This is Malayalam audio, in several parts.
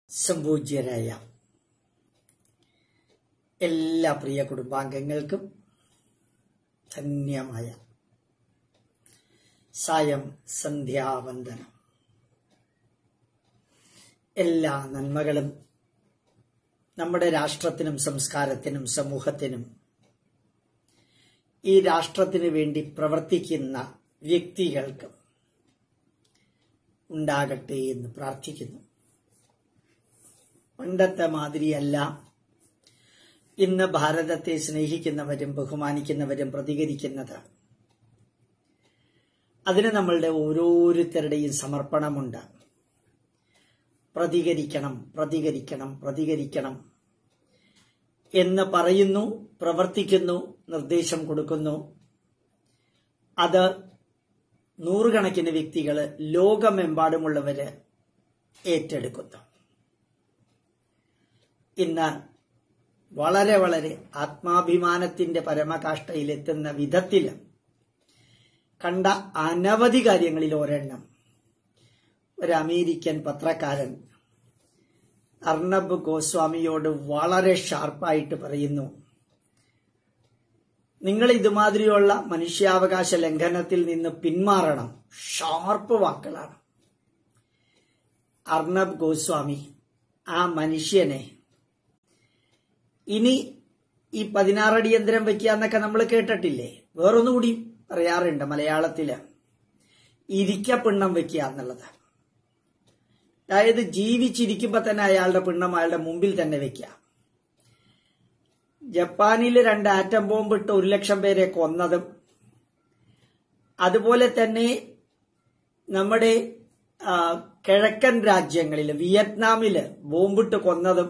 സംപൂജ്യരായ എല്ലാ പ്രിയ കുടുംബാംഗങ്ങൾക്കും ധന്യമായ സായം സന്ധ്യാവന്ദനം എല്ലാ നന്മകളും നമ്മുടെ രാഷ്ട്രത്തിനും സംസ്കാരത്തിനും സമൂഹത്തിനും ഈ രാഷ്ട്രത്തിന് വേണ്ടി പ്രവർത്തിക്കുന്ന വ്യക്തികൾക്കും ഉണ്ടാകട്ടെ എന്ന് പ്രാർത്ഥിക്കുന്നു പണ്ടത്തെ മാതിരിയല്ല ഇന്ന് ഭാരതത്തെ സ്നേഹിക്കുന്നവരും ബഹുമാനിക്കുന്നവരും പ്രതികരിക്കുന്നത് അതിന് നമ്മളുടെ ഓരോരുത്തരുടെയും സമർപ്പണമുണ്ട് പ്രതികരിക്കണം പ്രതികരിക്കണം പ്രതികരിക്കണം എന്ന് പറയുന്നു പ്രവർത്തിക്കുന്നു നിർദ്ദേശം കൊടുക്കുന്നു അത് നൂറുകണക്കിന് വ്യക്തികൾ ലോകമെമ്പാടുമുള്ളവര് ഏറ്റെടുക്കുന്നു ഇന്ന് വളരെ വളരെ ആത്മാഭിമാനത്തിന്റെ പരമകാഷ്ഠയിലെത്തുന്ന വിധത്തില് കണ്ട അനവധി കാര്യങ്ങളിൽ ഒരെണ്ണം ഒരു അമേരിക്കൻ പത്രക്കാരൻ അർണബ് ഗോസ്വാമിയോട് വളരെ ഷാർപ്പായിട്ട് പറയുന്നു നിങ്ങൾ ഇതുമാതിരിയുള്ള മനുഷ്യാവകാശ ലംഘനത്തിൽ നിന്ന് പിന്മാറണം ഷാർപ്പ് വാക്കുകളാണ് അർണബ് ഗോസ്വാമി ആ മനുഷ്യനെ ഇനി ഈ പതിനാറടി യന്ത്രം വെക്കുക എന്നൊക്കെ നമ്മൾ കേട്ടിട്ടില്ലേ വേറൊന്നുകൂടി പറയാറുണ്ട് മലയാളത്തില് ഇരിക്കപ്പിണ്ണം വെക്കുക എന്നുള്ളത് അതായത് ജീവിച്ചിരിക്കുമ്പോ തന്നെ അയാളുടെ പിണ്ണം അയാളുടെ മുമ്പിൽ തന്നെ വെക്കുക ജപ്പാനിൽ രണ്ട് ആറ്റം ബോംബ് ഇട്ട് ഒരു ലക്ഷം പേരെ കൊന്നതും അതുപോലെ തന്നെ നമ്മുടെ കിഴക്കൻ രാജ്യങ്ങളിൽ വിയറ്റ്നാമില് ബോംബിട്ട് കൊന്നതും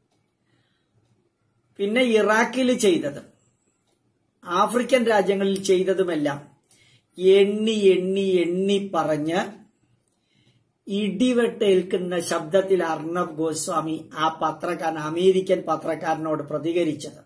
പിന്നെ ഇറാഖിൽ ചെയ്തതും ആഫ്രിക്കൻ രാജ്യങ്ങളിൽ ചെയ്തതുമെല്ലാം എണ്ണി എണ്ണി എണ്ണി പറഞ്ഞ് ഇടിവെട്ടേൽക്കുന്ന ശബ്ദത്തിൽ അർണബ് ഗോസ്വാമി ആ പത്രക്കാരൻ അമേരിക്കൻ പത്രക്കാരനോട് പ്രതികരിച്ചത്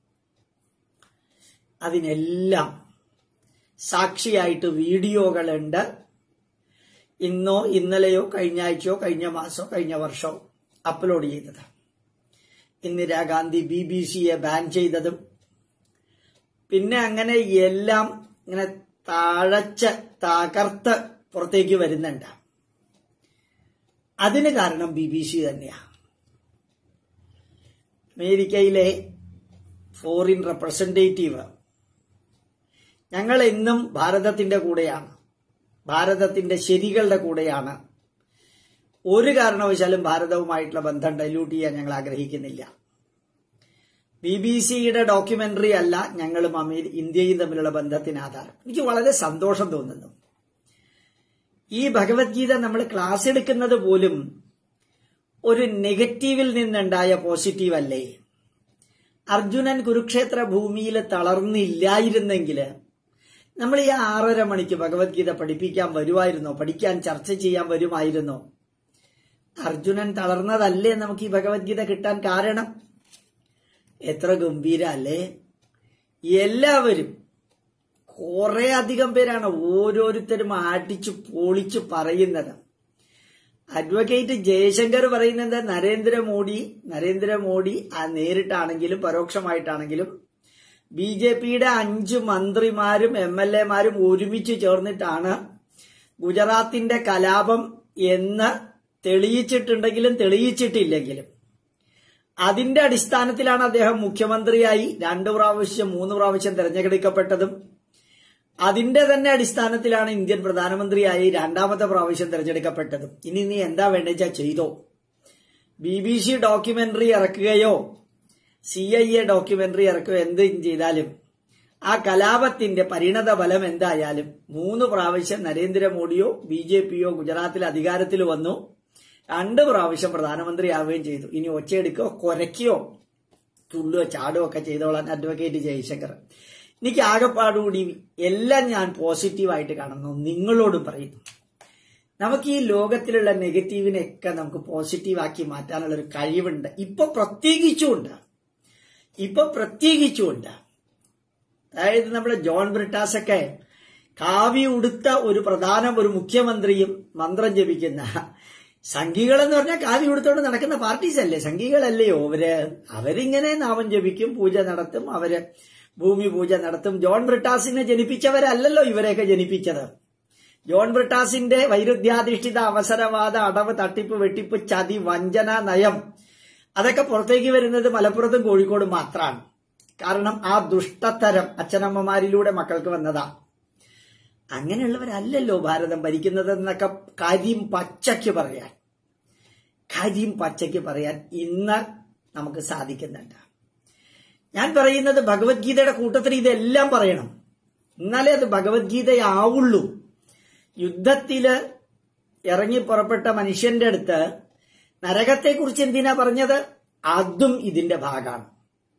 അതിനെല്ലാം സാക്ഷിയായിട്ട് വീഡിയോകളുണ്ട് ഇന്നോ ഇന്നലെയോ കഴിഞ്ഞ ആഴ്ചയോ കഴിഞ്ഞ മാസമോ കഴിഞ്ഞ വർഷമോ അപ്ലോഡ് ചെയ്തത് ഇന്ദിരാഗാന്ധി ബി ബി സിയെ ബാൻ ചെയ്തതും പിന്നെ അങ്ങനെ എല്ലാം ഇങ്ങനെ താഴച്ച് തകർത്ത് പുറത്തേക്ക് വരുന്നുണ്ട് അതിന് കാരണം ബി ബി സി തന്നെയാണ് അമേരിക്കയിലെ ഫോറിൻ റെപ്രസെന്റേറ്റീവ് ഞങ്ങൾ എന്നും ഭാരതത്തിന്റെ കൂടെയാണ് ഭാരതത്തിന്റെ ശരികളുടെ കൂടെയാണ് ഒരു കാരണവശാലും ഭാരതവുമായിട്ടുള്ള ബന്ധം ഡൈല്യൂട്ട് ചെയ്യാൻ ഞങ്ങൾ ആഗ്രഹിക്കുന്നില്ല ബി ബി സിയുടെ ഡോക്യുമെന്ററി അല്ല ഞങ്ങളും അമേരി ഇന്ത്യയും തമ്മിലുള്ള ബന്ധത്തിന് ആധാരം എനിക്ക് വളരെ സന്തോഷം തോന്നുന്നു ഈ ഭഗവത്ഗീത നമ്മൾ ക്ലാസ് എടുക്കുന്നത് പോലും ഒരു നെഗറ്റീവിൽ നിന്നുണ്ടായ പോസിറ്റീവ് അല്ലേ അർജുനൻ കുരുക്ഷേത്ര ഭൂമിയിൽ തളർന്നില്ലായിരുന്നെങ്കിൽ നമ്മൾ ഈ ആറര മണിക്ക് ഭഗവത്ഗീത പഠിപ്പിക്കാൻ വരുമായിരുന്നോ പഠിക്കാൻ ചർച്ച ചെയ്യാൻ വരുമായിരുന്നോ അർജുനൻ തളർന്നതല്ലേ നമുക്ക് ഈ ഭഗവത്ഗീത കിട്ടാൻ കാരണം എത്ര ഗംഭീര അല്ലേ എല്ലാവരും കുറെ അധികം പേരാണ് ഓരോരുത്തരും ആട്ടിച്ചു പൊളിച്ചു പറയുന്നത് അഡ്വക്കേറ്റ് ജയശങ്കർ പറയുന്നത് നരേന്ദ്രമോദി നരേന്ദ്രമോദി നേരിട്ടാണെങ്കിലും പരോക്ഷമായിട്ടാണെങ്കിലും ബി ജെ പിയുടെ അഞ്ച് മന്ത്രിമാരും എം എൽ എമാരും ഒരുമിച്ച് ചേർന്നിട്ടാണ് ഗുജറാത്തിന്റെ കലാപം എന്ന് തെളിയിച്ചിട്ടുണ്ടെങ്കിലും തെളിയിച്ചിട്ടില്ലെങ്കിലും അതിന്റെ അടിസ്ഥാനത്തിലാണ് അദ്ദേഹം മുഖ്യമന്ത്രിയായി രണ്ടു പ്രാവശ്യം മൂന്ന് പ്രാവശ്യം തെരഞ്ഞെടുക്കപ്പെട്ടതും അതിന്റെ തന്നെ അടിസ്ഥാനത്തിലാണ് ഇന്ത്യൻ പ്രധാനമന്ത്രിയായി രണ്ടാമത്തെ പ്രാവശ്യം തെരഞ്ഞെടുക്കപ്പെട്ടതും ഇനി നീ എന്താ വേണ്ടെച്ചാ ചെയ്തോ ബി ബി സി ഡോക്യുമെന്ററി ഇറക്കുകയോ സി ഐ എ ഡോക്യുമെന്ററി ഇറക്കുകയോ എന്ത് ചെയ്താലും ആ കലാപത്തിന്റെ പരിണത ഫലം എന്തായാലും മൂന്ന് പ്രാവശ്യം നരേന്ദ്രമോദിയോ ബി ജെ പിയോ ഗുജറാത്തിൽ അധികാരത്തിൽ വന്നു രണ്ട് പ്രാവശ്യം പ്രധാനമന്ത്രിയാവുകയും ചെയ്തു ഇനി ഒച്ചയെടുക്കോ കൊരയ്ക്കോ തുള്ളുകയോ ചാടുകയോ ഒക്കെ ചെയ്തോളാൻ അഡ്വക്കേറ്റ് ജയശങ്കർ എനിക്ക് ആകെപ്പാടുകൂടി എല്ലാം ഞാൻ പോസിറ്റീവായിട്ട് കാണുന്നു നിങ്ങളോട് പറയുന്നു നമുക്ക് ഈ ലോകത്തിലുള്ള നെഗറ്റീവിനെയൊക്കെ നമുക്ക് പോസിറ്റീവാക്കി മാറ്റാനുള്ള ഒരു കഴിവുണ്ട് ഇപ്പൊ പ്രത്യേകിച്ചുണ്ട് ഇപ്പൊ പ്രത്യേകിച്ചുണ്ട് അതായത് നമ്മുടെ ജോൺ ബ്രിട്ടാസ് ഒക്കെ കാവി ഉടുത്ത ഒരു പ്രധാന ഒരു മുഖ്യമന്ത്രിയും മന്ത്രം ജപിക്കുന്ന സംഘികൾ എന്ന് പറഞ്ഞാൽ കാവി കൊടുത്തോണ്ട് നടക്കുന്ന പാർട്ടീസ് അല്ലേ സംഘികളല്ലയോ അവര് അവരിങ്ങനെ നാമം ജപിക്കും പൂജ നടത്തും അവര് ഭൂമി പൂജ നടത്തും ജോൺ ബ്രിട്ടാസിനെ ജനിപ്പിച്ചവരല്ലല്ലോ ഇവരെയൊക്കെ ജനിപ്പിച്ചത് ജോൺ ബ്രിട്ടാസിന്റെ വൈരുദ്ധ്യാധിഷ്ഠിത അവസരവാദ അടവ് തട്ടിപ്പ് വെട്ടിപ്പ് ചതി വഞ്ചന നയം അതൊക്കെ പുറത്തേക്ക് വരുന്നത് മലപ്പുറത്തും കോഴിക്കോടും മാത്രമാണ് കാരണം ആ ദുഷ്ടത്തരം അച്ഛനമ്മമാരിലൂടെ മക്കൾക്ക് വന്നതാ അങ്ങനെയുള്ളവരല്ലല്ലോ ഭാരതം ഭരിക്കുന്നതെന്നൊക്കെ കാര്യം പച്ചയ്ക്ക് പറയാൻ കാര്യം പച്ചയ്ക്ക് പറയാൻ ഇന്ന് നമുക്ക് സാധിക്കുന്നുണ്ട് ഞാൻ പറയുന്നത് ഭഗവത്ഗീതയുടെ കൂട്ടത്തിൽ ഇതെല്ലാം പറയണം എന്നാലേ അത് ഭഗവത്ഗീതയാവുള്ളൂ യുദ്ധത്തില് ഇറങ്ങി പുറപ്പെട്ട മനുഷ്യന്റെ അടുത്ത് നരകത്തെക്കുറിച്ച് എന്തിനാ പറഞ്ഞത് അതും ഇതിന്റെ ഭാഗമാണ്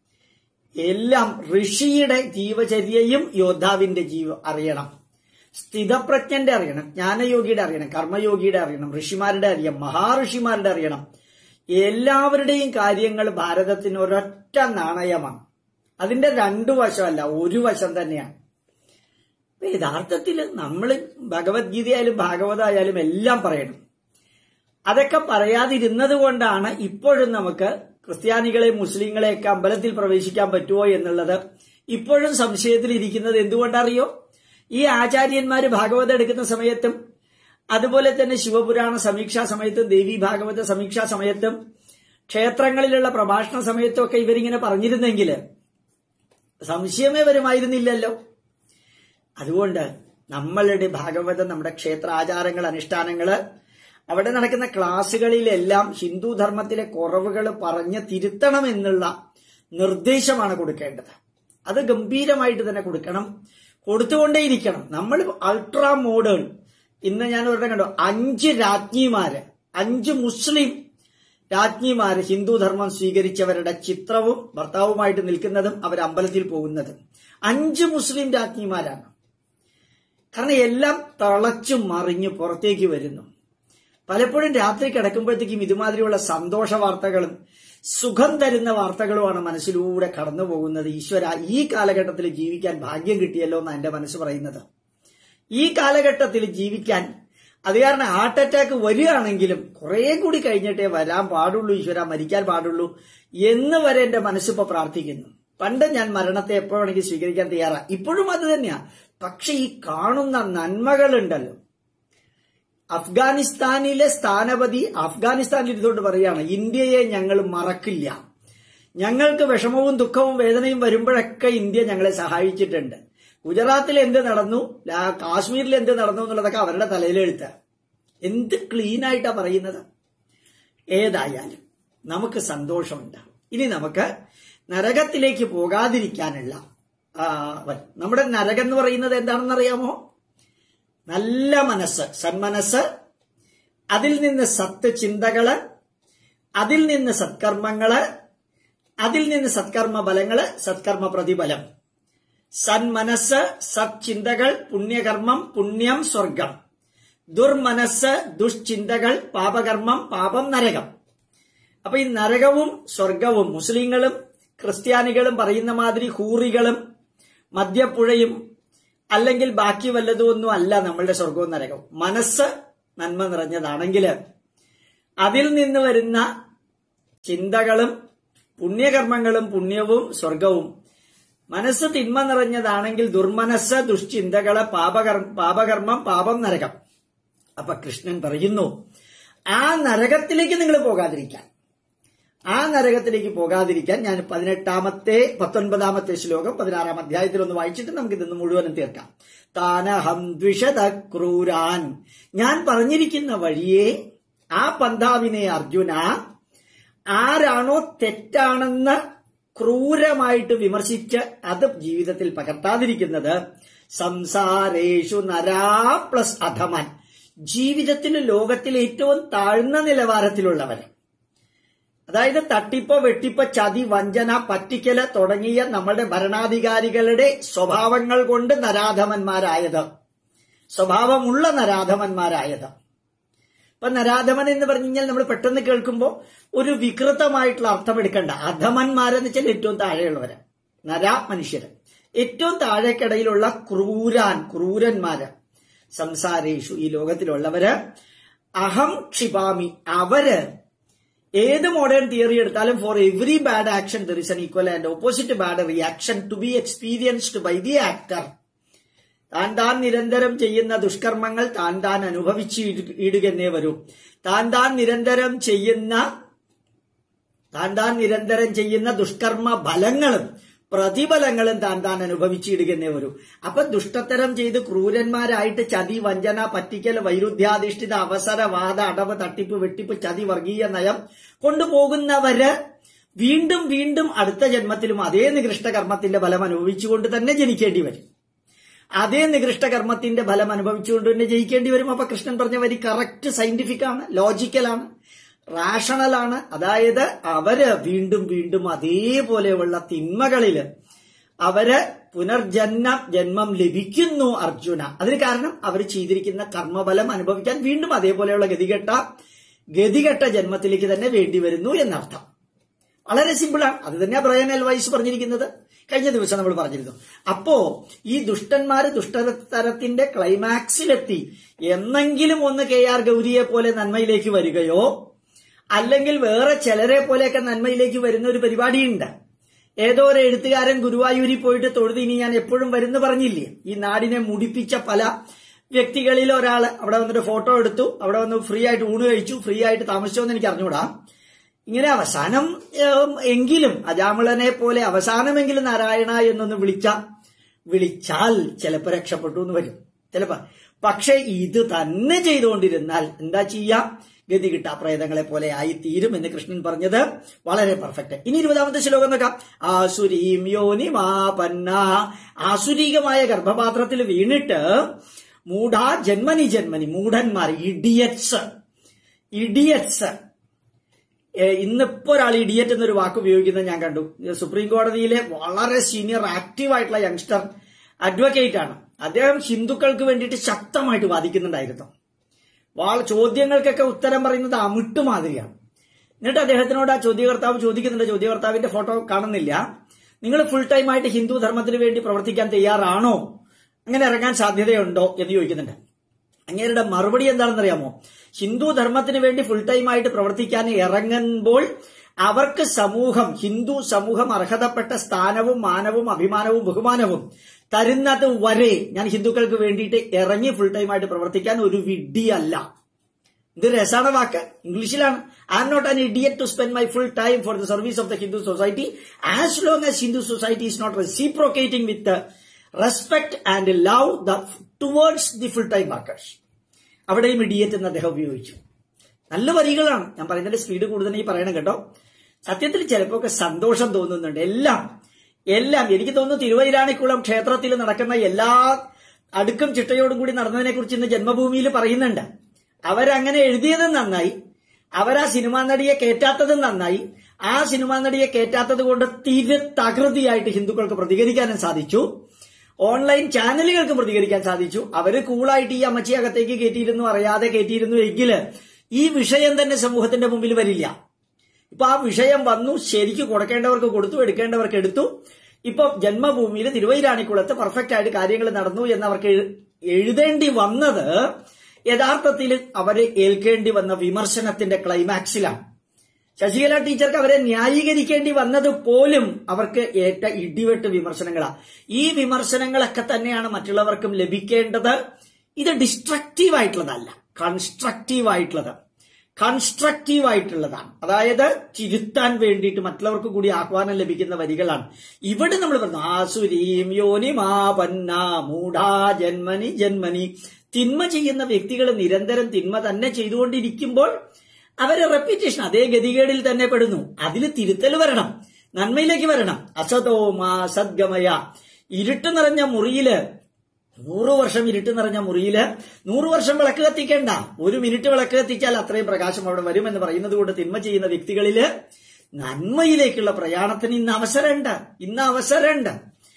എല്ലാം ഋഷിയുടെ ജീവചര്യയും യോദ്ധാവിന്റെ ജീവ അറിയണം സ്ഥിതപ്രജ്ഞന്റെ അറിയണം ജ്ഞാനയോഗിയുടെ അറിയണം കർമ്മയോഗിയുടെ അറിയണം ഋഷിമാരുടെ അറിയാം മഹാഋഷിമാരുടെ അറിയണം എല്ലാവരുടെയും കാര്യങ്ങൾ ഭാരതത്തിന് ഒരൊറ്റ നാണയമാണ് അതിന്റെ രണ്ടു വശമല്ല ഒരു വശം തന്നെയാണ് അപ്പൊ യഥാർത്ഥത്തിൽ നമ്മൾ ഭഗവത്ഗീതയായാലും ഭാഗവതമായാലും എല്ലാം പറയണം അതൊക്കെ പറയാതിരുന്നത് കൊണ്ടാണ് ഇപ്പോഴും നമുക്ക് ക്രിസ്ത്യാനികളെ മുസ്ലിങ്ങളെയൊക്കെ അമ്പലത്തിൽ പ്രവേശിക്കാൻ പറ്റുമോ എന്നുള്ളത് ഇപ്പോഴും സംശയത്തിൽ ഇരിക്കുന്നത് എന്തുകൊണ്ടറിയോ ഈ ആചാര്യന്മാര് ഭാഗവതം എടുക്കുന്ന സമയത്തും അതുപോലെ തന്നെ ശിവപുരാണ സമീക്ഷാ സമയത്തും ദേവി ഭാഗവത സമീക്ഷാ സമയത്തും ക്ഷേത്രങ്ങളിലുള്ള പ്രഭാഷണ സമയത്തും ഒക്കെ ഇവരിങ്ങനെ പറഞ്ഞിരുന്നെങ്കിൽ സംശയമേ വരുമായിരുന്നില്ലല്ലോ അതുകൊണ്ട് നമ്മളുടെ ഭാഗവതം നമ്മുടെ ക്ഷേത്ര ആചാരങ്ങൾ അനുഷ്ഠാനങ്ങള് അവിടെ നടക്കുന്ന ക്ലാസ്സുകളിലെല്ലാം ഹിന്ദു ധർമ്മത്തിലെ കുറവുകൾ പറഞ്ഞ് തിരുത്തണമെന്നുള്ള നിർദ്ദേശമാണ് കൊടുക്കേണ്ടത് അത് ഗംഭീരമായിട്ട് തന്നെ കൊടുക്കണം കൊടുത്തുകൊണ്ടേയിരിക്കണം നമ്മൾ അൾട്രാ മോഡേൺ ഇന്ന് ഞാൻ ഒരെണ്ണം കണ്ടു അഞ്ച് രാജ്ഞിമാര് അഞ്ച് മുസ്ലിം രാജ്ഞിമാര് ഹിന്ദു ധർമ്മം സ്വീകരിച്ചവരുടെ ചിത്രവും ഭർത്താവുമായിട്ട് നിൽക്കുന്നതും അവർ അമ്പലത്തിൽ പോകുന്നതും അഞ്ച് മുസ്ലിം രാജ്ഞിമാരാണ് കാരണം എല്ലാം തളച്ചു മറിഞ്ഞ് പുറത്തേക്ക് വരുന്നു പലപ്പോഴും രാത്രി കിടക്കുമ്പോഴത്തേക്കും ഇതുമാതിരിയുള്ള സന്തോഷ വാർത്തകളും സുഖം തരുന്ന വാർത്തകളുമാണ് മനസ്സിലൂടെ കടന്നു പോകുന്നത് ഈശ്വര ഈ കാലഘട്ടത്തിൽ ജീവിക്കാൻ ഭാഗ്യം കിട്ടിയല്ലോ എന്നാണ് എന്റെ മനസ്സ് പറയുന്നത് ഈ കാലഘട്ടത്തിൽ ജീവിക്കാൻ അത് കാരണം ഹാർട്ട് അറ്റാക്ക് വരികയാണെങ്കിലും കുറെ കൂടി കഴിഞ്ഞിട്ടേ വരാൻ പാടുള്ളൂ ഈശ്വര മരിക്കാൻ പാടുള്ളൂ എന്ന് വരെ എന്റെ മനസ്സിപ്പോ പ്രാർത്ഥിക്കുന്നു പണ്ട് ഞാൻ മരണത്തെ എപ്പോ വേണമെങ്കിൽ സ്വീകരിക്കാൻ തയ്യാറാ ഇപ്പോഴും അത് തന്നെയാ പക്ഷെ ഈ കാണുന്ന നന്മകളുണ്ടല്ലോ അഫ്ഗാനിസ്ഥാനിലെ സ്ഥാനപതി അഫ്ഗാനിസ്ഥാനിൽ ഇരുന്നുകൊണ്ട് പറയാണ് ഇന്ത്യയെ ഞങ്ങൾ മറക്കില്ല ഞങ്ങൾക്ക് വിഷമവും ദുഃഖവും വേദനയും വരുമ്പോഴൊക്കെ ഇന്ത്യ ഞങ്ങളെ സഹായിച്ചിട്ടുണ്ട് ഗുജറാത്തിൽ എന്ത് നടന്നു ലാ- കാശ്മീരിൽ എന്ത് നടന്നു എന്നുള്ളതൊക്കെ അവരുടെ തലയിലെഴുത്ത് എന്ത് ക്ലീൻ ആയിട്ടാ പറയുന്നത് ഏതായാലും നമുക്ക് സന്തോഷമുണ്ട് ഇനി നമുക്ക് നരകത്തിലേക്ക് പോകാതിരിക്കാനുള്ള ആ, വ- നമ്മുടെ നരകം എന്ന് പറയുന്നത് എന്താണെന്ന് അറിയാമോ നല്ല മനസ്സ് സന്മനസ്സ് അതിൽ നിന്ന് സത്ത് ചിന്തകള് അതിൽ നിന്ന് സത്കർമ്മങ്ങള് അതിൽ നിന്ന് സത്കർമ്മ ഫലങ്ങള് സത്കർമ്മ പ്രതിഫലം സന്മനസ്സ് സത്ചിന്തകൾ പുണ്യകർമ്മം പുണ്യം സ്വർഗം ദുർമനസ്സ് ദുഷ്ചിന്തകൾ പാപകർമ്മം പാപം നരകം അപ്പൊ ഈ നരകവും സ്വർഗവും മുസ്ലിങ്ങളും ക്രിസ്ത്യാനികളും പറയുന്ന മാതിരി ഹൂറികളും മദ്യപ്പുഴയും അല്ലെങ്കിൽ ബാക്കി വല്ലതും ഒന്നും അല്ല നമ്മളുടെ സ്വർഗവും നരകവും മനസ്സ് നന്മ നിറഞ്ഞതാണെങ്കിൽ അതിൽ നിന്ന് വരുന്ന ചിന്തകളും പുണ്യകർമ്മങ്ങളും പുണ്യവും സ്വർഗവും മനസ്സ് തിന്മ നിറഞ്ഞതാണെങ്കിൽ ദുർമനസ് ദുഷ്ചിന്തകള് പാപകർ പാപകർമ്മം പാപം നരകം അപ്പൊ കൃഷ്ണൻ പറയുന്നു ആ നരകത്തിലേക്ക് നിങ്ങൾ പോകാതിരിക്കാൻ ആ നരകത്തിലേക്ക് പോകാതിരിക്കാൻ ഞാൻ പതിനെട്ടാമത്തെ പത്തൊൻപതാമത്തെ ശ്ലോകം പതിനാറാം അധ്യായത്തിൽ ഒന്ന് വായിച്ചിട്ട് നമുക്ക് ഇതൊന്ന് മുഴുവനും തീർക്കാം താനഹം ദ്വിഷത ക്രൂരാൻ ഞാൻ പറഞ്ഞിരിക്കുന്ന വഴിയെ ആ പന്താവിനെ അർജുന ആരാണോ തെറ്റാണെന്ന് ക്രൂരമായിട്ട് വിമർശിച്ച് അത് ജീവിതത്തിൽ പകർത്താതിരിക്കുന്നത് സംസാരേഷു നരാ പ്ലസ് അധമൻ ജീവിതത്തിൽ ലോകത്തിൽ ഏറ്റവും താഴ്ന്ന നിലവാരത്തിലുള്ളവർ അതായത് തട്ടിപ്പ് വെട്ടിപ്പ് ചതി വഞ്ചന പറ്റിക്കല് തുടങ്ങിയ നമ്മുടെ ഭരണാധികാരികളുടെ സ്വഭാവങ്ങൾ കൊണ്ട് നരാധമന്മാരായത് സ്വഭാവമുള്ള നരാധമന്മാരായത് ഇപ്പൊ നരാധമൻ എന്ന് പറഞ്ഞു കഴിഞ്ഞാൽ നമ്മൾ പെട്ടെന്ന് കേൾക്കുമ്പോൾ ഒരു വികൃതമായിട്ടുള്ള അർത്ഥം എടുക്കണ്ട അധമന്മാരെന്ന് വെച്ചാൽ ഏറ്റവും താഴെയുള്ളവര് നരാ മനുഷ്യര് ഏറ്റവും താഴേക്കിടയിലുള്ള ക്രൂരാൻ ക്രൂരന്മാര് സംസാരേഷു ഈ ലോകത്തിലുള്ളവര് അഹം ക്ഷിപാമി അവര് ഏത് മോഡേൺ തിയറി എടുത്താലും for every bad action there is an equal and opposite bad reaction to be experienced by the actor താൻ താൻ നിരന്തരം ചെയ്യുന്ന ദുഷ്കർമ്മങ്ങൾ താൻ താൻ അനുഭവിച്ച് ഇടുകന്നേ വരൂ താൻ താൻ നിരന്തരം ചെയ്യുന്ന താൻ താൻ നിരന്തരം ചെയ്യുന്ന ദുഷ്കർമ്മ ഫലങ്ങളും പ്രതിഫലങ്ങളും താൻ താൻ അനുഭവിച്ചിടുകന്നേ വരൂ അപ്പൊ ദുഷ്ടത്തരം ചെയ്ത് ക്രൂരന്മാരായിട്ട് ചതി വഞ്ചന പറ്റിക്കൽ വൈരുദ്ധ്യാധിഷ്ഠിത അവസരവാദ അടവ് തട്ടിപ്പ് വെട്ടിപ്പ് ചതി വർഗീയ നയം കൊണ്ടുപോകുന്നവര് വീണ്ടും വീണ്ടും അടുത്ത ജന്മത്തിലും അതേ നികൃഷ്ട കർമ്മത്തിന്റെ ഫലം അനുഭവിച്ചുകൊണ്ട് തന്നെ ജനിക്കേണ്ടി വരും അതേ നികൃഷ്ട കർമ്മത്തിന്റെ ഫലം അനുഭവിച്ചുകൊണ്ട് തന്നെ ജയിക്കേണ്ടി വരും അപ്പൊ കൃഷ്ണൻ പറഞ്ഞ വരി കറക്റ്റ് സയന്റിഫിക് ആണ് ലോജിക്കലാണ് റാഷണൽ ആണ് അതായത് അവര് വീണ്ടും വീണ്ടും അതേപോലെയുള്ള തിന്മകളില് അവര് പുനർജന്മ ജന്മം ലഭിക്കുന്നു അർജുന അതിന് കാരണം അവർ ചെയ്തിരിക്കുന്ന കർമ്മഫലം അനുഭവിക്കാൻ വീണ്ടും അതേപോലെയുള്ള ഗതികെട്ട ഗതികെട്ട ജന്മത്തിലേക്ക് തന്നെ വേണ്ടി വരുന്നു എന്നർത്ഥം വളരെ സിമ്പിളാണ് അത് തന്നെയാ ബ്രയൻ എൽ വൈസ് പറഞ്ഞിരിക്കുന്നത് കഴിഞ്ഞ ദിവസം നമ്മൾ പറഞ്ഞിരുന്നു അപ്പോ ഈ ദുഷ്ടന്മാര് ദുഷ്ടതരത്തിന്റെ ക്ലൈമാക്സിലെത്തി എന്നെങ്കിലും ഒന്ന് കെ ആർ ഗൗരിയെ പോലെ നന്മയിലേക്ക് വരികയോ അല്ലെങ്കിൽ വേറെ ചിലരെ പോലെയൊക്കെ നന്മയിലേക്ക് വരുന്ന ഒരു പരിപാടിയുണ്ട് ഏതോ ഒരു എഴുത്തുകാരൻ ഗുരുവായൂരിൽ പോയിട്ട് തൊഴുത് ഇനി ഞാൻ എപ്പോഴും വരുന്നു പറഞ്ഞില്ലേ ഈ നാടിനെ മുടിപ്പിച്ച പല വ്യക്തികളിൽ ഒരാള് അവിടെ വന്നിട്ട് ഫോട്ടോ എടുത്തു അവിടെ വന്ന് ഫ്രീ ആയിട്ട് ഊണ് കഴിച്ചു ഫ്രീ ആയിട്ട് താമസിച്ചോന്ന് എനിക്ക് അറിഞ്ഞുകൂടാ ഇങ്ങനെ അവസാനം ഏം, എങ്കിലും അജാമിളനെ പോലെ അവസാനമെങ്കിലും നാരായണ എന്നൊന്ന് വിളിച്ച വിളിച്ചാൽ ചിലപ്പോ രക്ഷപ്പെട്ടു എന്ന് വരും ചിലപ്പോ പക്ഷെ ഇത് തന്നെ ചെയ്തുകൊണ്ടിരുന്നാൽ എന്താ ചെയ്യാം ഗതി കിട്ടാ പ്രേതങ്ങളെ പോലെ ആയി തീരും എന്ന് കൃഷ്ണൻ പറഞ്ഞത് വളരെ പെർഫെക്റ്റ് ഇനി ഇരുപതാമത്തെ ശ്ലോകം നോക്കാം ആസുരീം യോനി മാപന്ന ആസുരീകമായ ഗർഭപാത്രത്തിൽ വീണിട്ട് മൂഢാ ജന്മനി ജന്മനി മൂഢന്മാർ ഇഡിയറ്റ്സ് ഇഡിയറ്റ്സ് ഏഹ് ഇന്നിപ്പോ ഒരാൾ ഇഡിയറ്റ് എന്നൊരു വാക്ക് ഉപയോഗിക്കുന്നത് ഞാൻ കണ്ടു സുപ്രീം കോടതിയിലെ വളരെ സീനിയർ ആക്റ്റീവ് ആയിട്ടുള്ള യങ്സ്റ്റർ അഡ്വക്കേറ്റ് ആണ് അദ്ദേഹം ഹിന്ദുക്കൾക്ക് വേണ്ടിയിട്ട് ശക്തമായിട്ട് വാദിക്കുന്നുണ്ടായിരുന്നു വാൾ ചോദ്യങ്ങൾക്കൊക്കെ ഉത്തരം പറയുന്നത് അമിട്ട് മാതിരിയാണ് എന്നിട്ട് അദ്ദേഹത്തിനോട് ആ ചോദ്യകർത്താവ് ചോദിക്കുന്നുണ്ട് ചോദ്യകർത്താവിന്റെ ഫോട്ടോ കാണുന്നില്ല നിങ്ങൾ ഫുൾ ടൈം ആയിട്ട് ഹിന്ദു ധർമ്മത്തിന് വേണ്ടി പ്രവർത്തിക്കാൻ തയ്യാറാണോ അങ്ങനെ ഇറങ്ങാൻ സാധ്യതയുണ്ടോ എന്ന് ചോദിക്കുന്നുണ്ട് അങ്ങേരുടെ മറുപടി എന്താണെന്നറിയാമോ ഹിന്ദു ധർമ്മത്തിന് വേണ്ടി ഫുൾ ടൈം ആയിട്ട് പ്രവർത്തിക്കാൻ ഇറങ്ങുമ്പോൾ അവർക്ക് സമൂഹം ഹിന്ദു സമൂഹം അർഹതപ്പെട്ട സ്ഥാനവും മാനവും അഭിമാനവും ബഹുമാനവും തരുന്നത് വരെ ഞാൻ ഹിന്ദുക്കൾക്ക് വേണ്ടിയിട്ട് ഇറങ്ങി ഫുൾ ടൈം ആയിട്ട് പ്രവർത്തിക്കാൻ ഒരു വിഡ്ഢിയല്ല ഇത് രസാണ് വാക്ക് ഇംഗ്ലീഷിലാണ് I am not an idiot to spend my full time for the service of the Hindu society as long as Hindu society is not reciprocating with respect and love the towards the full time workers അവിടെയും ഇഡിയറ്റ് എന്ന് അദ്ദേഹം ഉപയോഗിച്ചു നല്ല വരികളാണ് ഞാൻ പറയുന്നതിന്റെ സ്പീഡ് കൂടുതലായി പറയണം കേട്ടോ സത്യത്തിൽ ചിലപ്പോ ഒക്കെ സന്തോഷം തോന്നുന്നുണ്ട് എല്ലാം എല്ലാം എനിക്ക് തോന്നുന്നു തിരുവൈരാണിക്കുളം ക്ഷേത്രത്തിൽ നടക്കുന്ന എല്ലാ അടുക്കും ചിട്ടയോടും കൂടി നടന്നതിനെ കുറിച്ച് ഇന്ന് ജന്മഭൂമിയിൽ പറയുന്നുണ്ട് അവരങ്ങനെ എഴുതിയതും നന്നായി അവരാ സിനിമാ നടിയെ കേറ്റാത്തതും നന്നായി ആ സിനിമാ നടിയെ കേറ്റാത്തത് കൊണ്ട് തിരു തകൃതിയായിട്ട് ഹിന്ദുക്കൾക്ക് പ്രതികരിക്കാനും സാധിച്ചു ഓൺലൈൻ ചാനലുകൾക്ക് പ്രതികരിക്കാൻ സാധിച്ചു അവര് കൂളായിട്ട് ഈ അമ്മച്ചി അകത്തേക്ക് കയറ്റിയിരുന്നു അറിയാതെ കയറ്റിയിരുന്നു എങ്കിൽ ഈ വിഷയം തന്നെ സമൂഹത്തിന്റെ മുമ്പിൽ വരില്ല ഇപ്പൊ ആ വിഷയം വന്നു ശരിക്ക് കൊടുക്കേണ്ടവർക്ക് കൊടുത്തു എടുക്കേണ്ടവർക്ക് എടുത്തു ഇപ്പൊ ജന്മഭൂമിയിൽ തിരുവൈരാണിക്കുളത്ത് പെർഫെക്റ്റ് ആയിട്ട് കാര്യങ്ങൾ നടന്നു എന്നവർക്ക് എഴു- എഴുതേണ്ടി വന്നത് യഥാർത്ഥത്തിൽ അവരെ ഏൽക്കേണ്ടി വന്ന വിമർശനത്തിന്റെ ക്ലൈമാക്സിലാണ് ശശികല ടീച്ചർക്ക് അവരെ ന്യായീകരിക്കേണ്ടി വന്നത് പോലും അവർക്ക് ഏറ്റ ഇടിവെട്ട് വിമർശനങ്ങളാ ഈ വിമർശനങ്ങളൊക്കെ തന്നെയാണ് മറ്റുള്ളവർക്കും ലഭിക്കേണ്ടത് ഇത് ഡിസ്ട്രക്റ്റീവ് ആയിട്ടുള്ളതല്ല കൺസ്ട്രക്റ്റീവ് ആയിട്ടുള്ളത് കൺസ്ട്രക്റ്റീവ് ആയിട്ടുള്ളതാണ് അതായത് തിരുത്താൻ വേണ്ടിയിട്ട് മറ്റുള്ളവർക്ക് കൂടി ആഹ്വാനം ലഭിക്കുന്ന വരികളാണ് ഇവിടെ നമ്മൾ പറഞ്ഞു ആസുരീം യോനി മാപന്ന മൂഢാ ജന്മനി ജന്മനി തിന്മ ചെയ്യുന്ന വ്യക്തികൾ നിരന്തരം തിന്മ തന്നെ ചെയ്തുകൊണ്ടിരിക്കുമ്പോൾ അവരെ റെപ്പിറ്റേഷൻ അതേ ഗതികേടിൽ തന്നെ പെടുന്നു അതിൽ തിരുത്തൽ വരണം നന്മയിലേക്ക് വരണം അസതോ മാ സദ്ഗമയ ഇരുട്ട് നിറഞ്ഞ മുറിയില് നൂറു വർഷം ഇരുട്ട് നിറഞ്ഞ മുറിയില് നൂറു വർഷം വിളക്ക് കത്തിക്കേണ്ട ഒരു മിനിറ്റ് വിളക്ക് കത്തിച്ചാൽ അത്രയും പ്രകാശം അവിടെ വരുമെന്ന് പറയുന്നത് കൊണ്ട് തിന്മ ചെയ്യുന്ന വ്യക്തികളില് നന്മയിലേക്കുള്ള പ്രയാണത്തിന് ഇന്ന് അവസരമുണ്ട് ഇന്ന് അവസരമുണ്ട്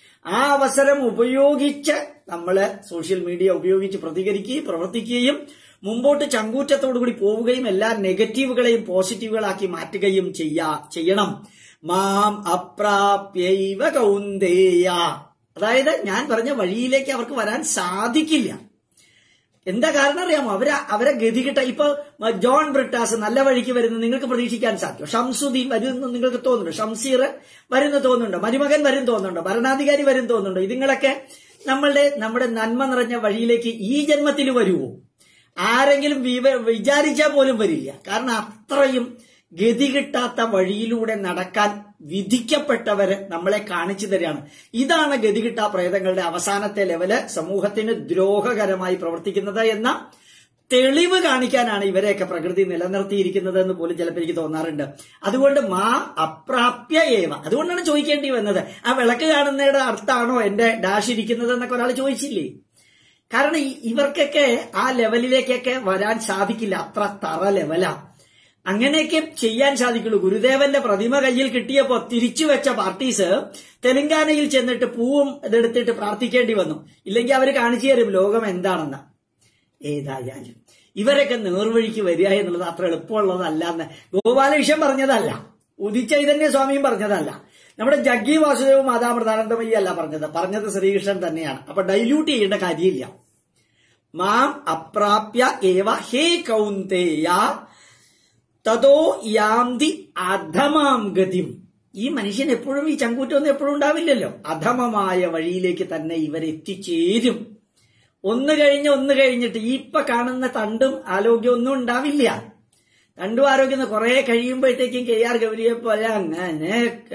ആ അവസരം ഉപയോഗിച്ച് നമ്മള് സോഷ്യൽ മീഡിയ ഉപയോഗിച്ച് പ്രതികരിക്കുകയും പ്രവർത്തിക്കുകയും മുമ്പോട്ട് ചങ്കൂറ്റത്തോടുകൂടി പോവുകയും എല്ലാ നെഗറ്റീവുകളെയും പോസിറ്റീവുകളാക്കി മാറ്റുകയും ചെയ്യാ ചെയ്യണം മാം അപ്രാപ്യൈവ കൗന്ദേയ അതായത് ഞാൻ പറഞ്ഞ വഴിയിലേക്ക് അവർക്ക് വരാൻ സാധിക്കില്ല എന്താ കാരണം അറിയാമോ അവരെ അവരെ ഗതികിട്ട ഇപ്പൊ ജോൺ ബ്രിട്ടാസ് നല്ല വഴിക്ക് വരുന്ന നിങ്ങൾക്ക് പ്രതീക്ഷിക്കാൻ സാധിക്കും ഷംസുദ്ദീൻ വരുമെന്ന് നിങ്ങൾക്ക് തോന്നുന്നുണ്ടോ ഷംസീർ വരുന്ന തോന്നുന്നുണ്ടോ മരുമകൻ വരും തോന്നുന്നുണ്ടോ ഭരണാധികാരി വരും തോന്നുന്നുണ്ടോ ഇതുങ്ങളൊക്കെ നമ്മളുടെ നമ്മുടെ നന്മ നിറഞ്ഞ വഴിയിലേക്ക് ഈ ജന്മത്തിൽ വരുമോ ആരെങ്കിലും വിവ- വിചാരിച്ചാൽ പോലും വരില്ല കാരണം അത്രയും ഗതി കിട്ടാത്ത വഴിയിലൂടെ നടക്കാൻ വിധിക്കപ്പെട്ടവര് നമ്മളെ കാണിച്ചു തരികയാണ് ഇതാണ് ഗതികിട്ടാ പ്രേതങ്ങളുടെ അവസാനത്തെ ലെവല് സമൂഹത്തിന് ദ്രോഹകരമായി പ്രവർത്തിക്കുന്നത് എന്ന തെളിവ് കാണിക്കാനാണ് ഇവരെയൊക്കെ പ്രകൃതി നിലനിർത്തിയിരിക്കുന്നത് എന്ന് പോലും ചിലപ്പോൾ എനിക്ക് തോന്നാറുണ്ട് അതുകൊണ്ട് മാ അപ്രാപ്യ ഏവ അതുകൊണ്ടാണ് ചോദിക്കേണ്ടി വന്നത് ആ വിളക്ക് കാണുന്നതിന്റെ അർത്ഥമാണോ എന്റെ ഡാഷ് ഇരിക്കുന്നത് എന്നൊക്കെ ഒരാൾ ചോദിച്ചില്ലേ കാരണം ഈ- ഇവർക്കൊക്കെ ആ ലെവലിലേക്കൊക്കെ വരാൻ സാധിക്കില്ല അത്ര തറ ലെവലാ അങ്ങനെയൊക്കെ ചെയ്യാൻ സാധിക്കുള്ളൂ ഗുരുദേവന്റെ പ്രതിമ കയ്യിൽ കിട്ടിയപ്പോ തിരിച്ചു വെച്ച പാർട്ടീസ് തെലങ്കാനയിൽ ചെന്നിട്ട് പൂവും ഇതെടുത്തിട്ട് പ്രാർത്ഥിക്കേണ്ടി വന്നു ഇല്ലെങ്കിൽ അവർ കാണിച്ചു തരും ലോകം എന്താണെന്ന് ഏതായാലും ഇവരൊക്കെ നേർവഴിക്ക് വരിക എന്നുള്ളത് അത്ര എളുപ്പമുള്ളതല്ല എന്ന് ഗോപാലകൃഷ്ണൻ പറഞ്ഞതല്ല ഉദിച്ചൈതന്യ സ്വാമിയും പറഞ്ഞതല്ല നമ്മുടെ ജഗ്ഗി വാസുദേവും മാതാമൃതാനന്ദമയി അല്ല പറഞ്ഞത് പറഞ്ഞത് ശ്രീകൃഷ്ണൻ തന്നെയാണ് അപ്പൊ ഡൈല്യൂട്ട് ചെയ്യേണ്ട കാര്യമില്ല മാം അപ്രാപ്യ ഏവ ഹേ കൗന്ദേയ തതോ യാന്തി അധമാം ഗതിം ഈ മനുഷ്യൻ എപ്പോഴും ഈ ചങ്കൂറ്റൊന്നും എപ്പോഴും ഉണ്ടാവില്ലല്ലോ അധമമായ വഴിയിലേക്ക് തന്നെ ഇവരെത്തിച്ചേരും ഒന്ന് കഴിഞ്ഞ് ഒന്ന് കഴിഞ്ഞിട്ട് ഈ ഇപ്പൊ കാണുന്ന തണ്ടും ആരോഗ്യം ഒന്നും ഉണ്ടാവില്ല തണ്ടും ആരോഗ്യം കുറെ കഴിയുമ്പോഴത്തേക്കും കെ ആർ ഗൗരിയെ പോലെ അങ്ങനെ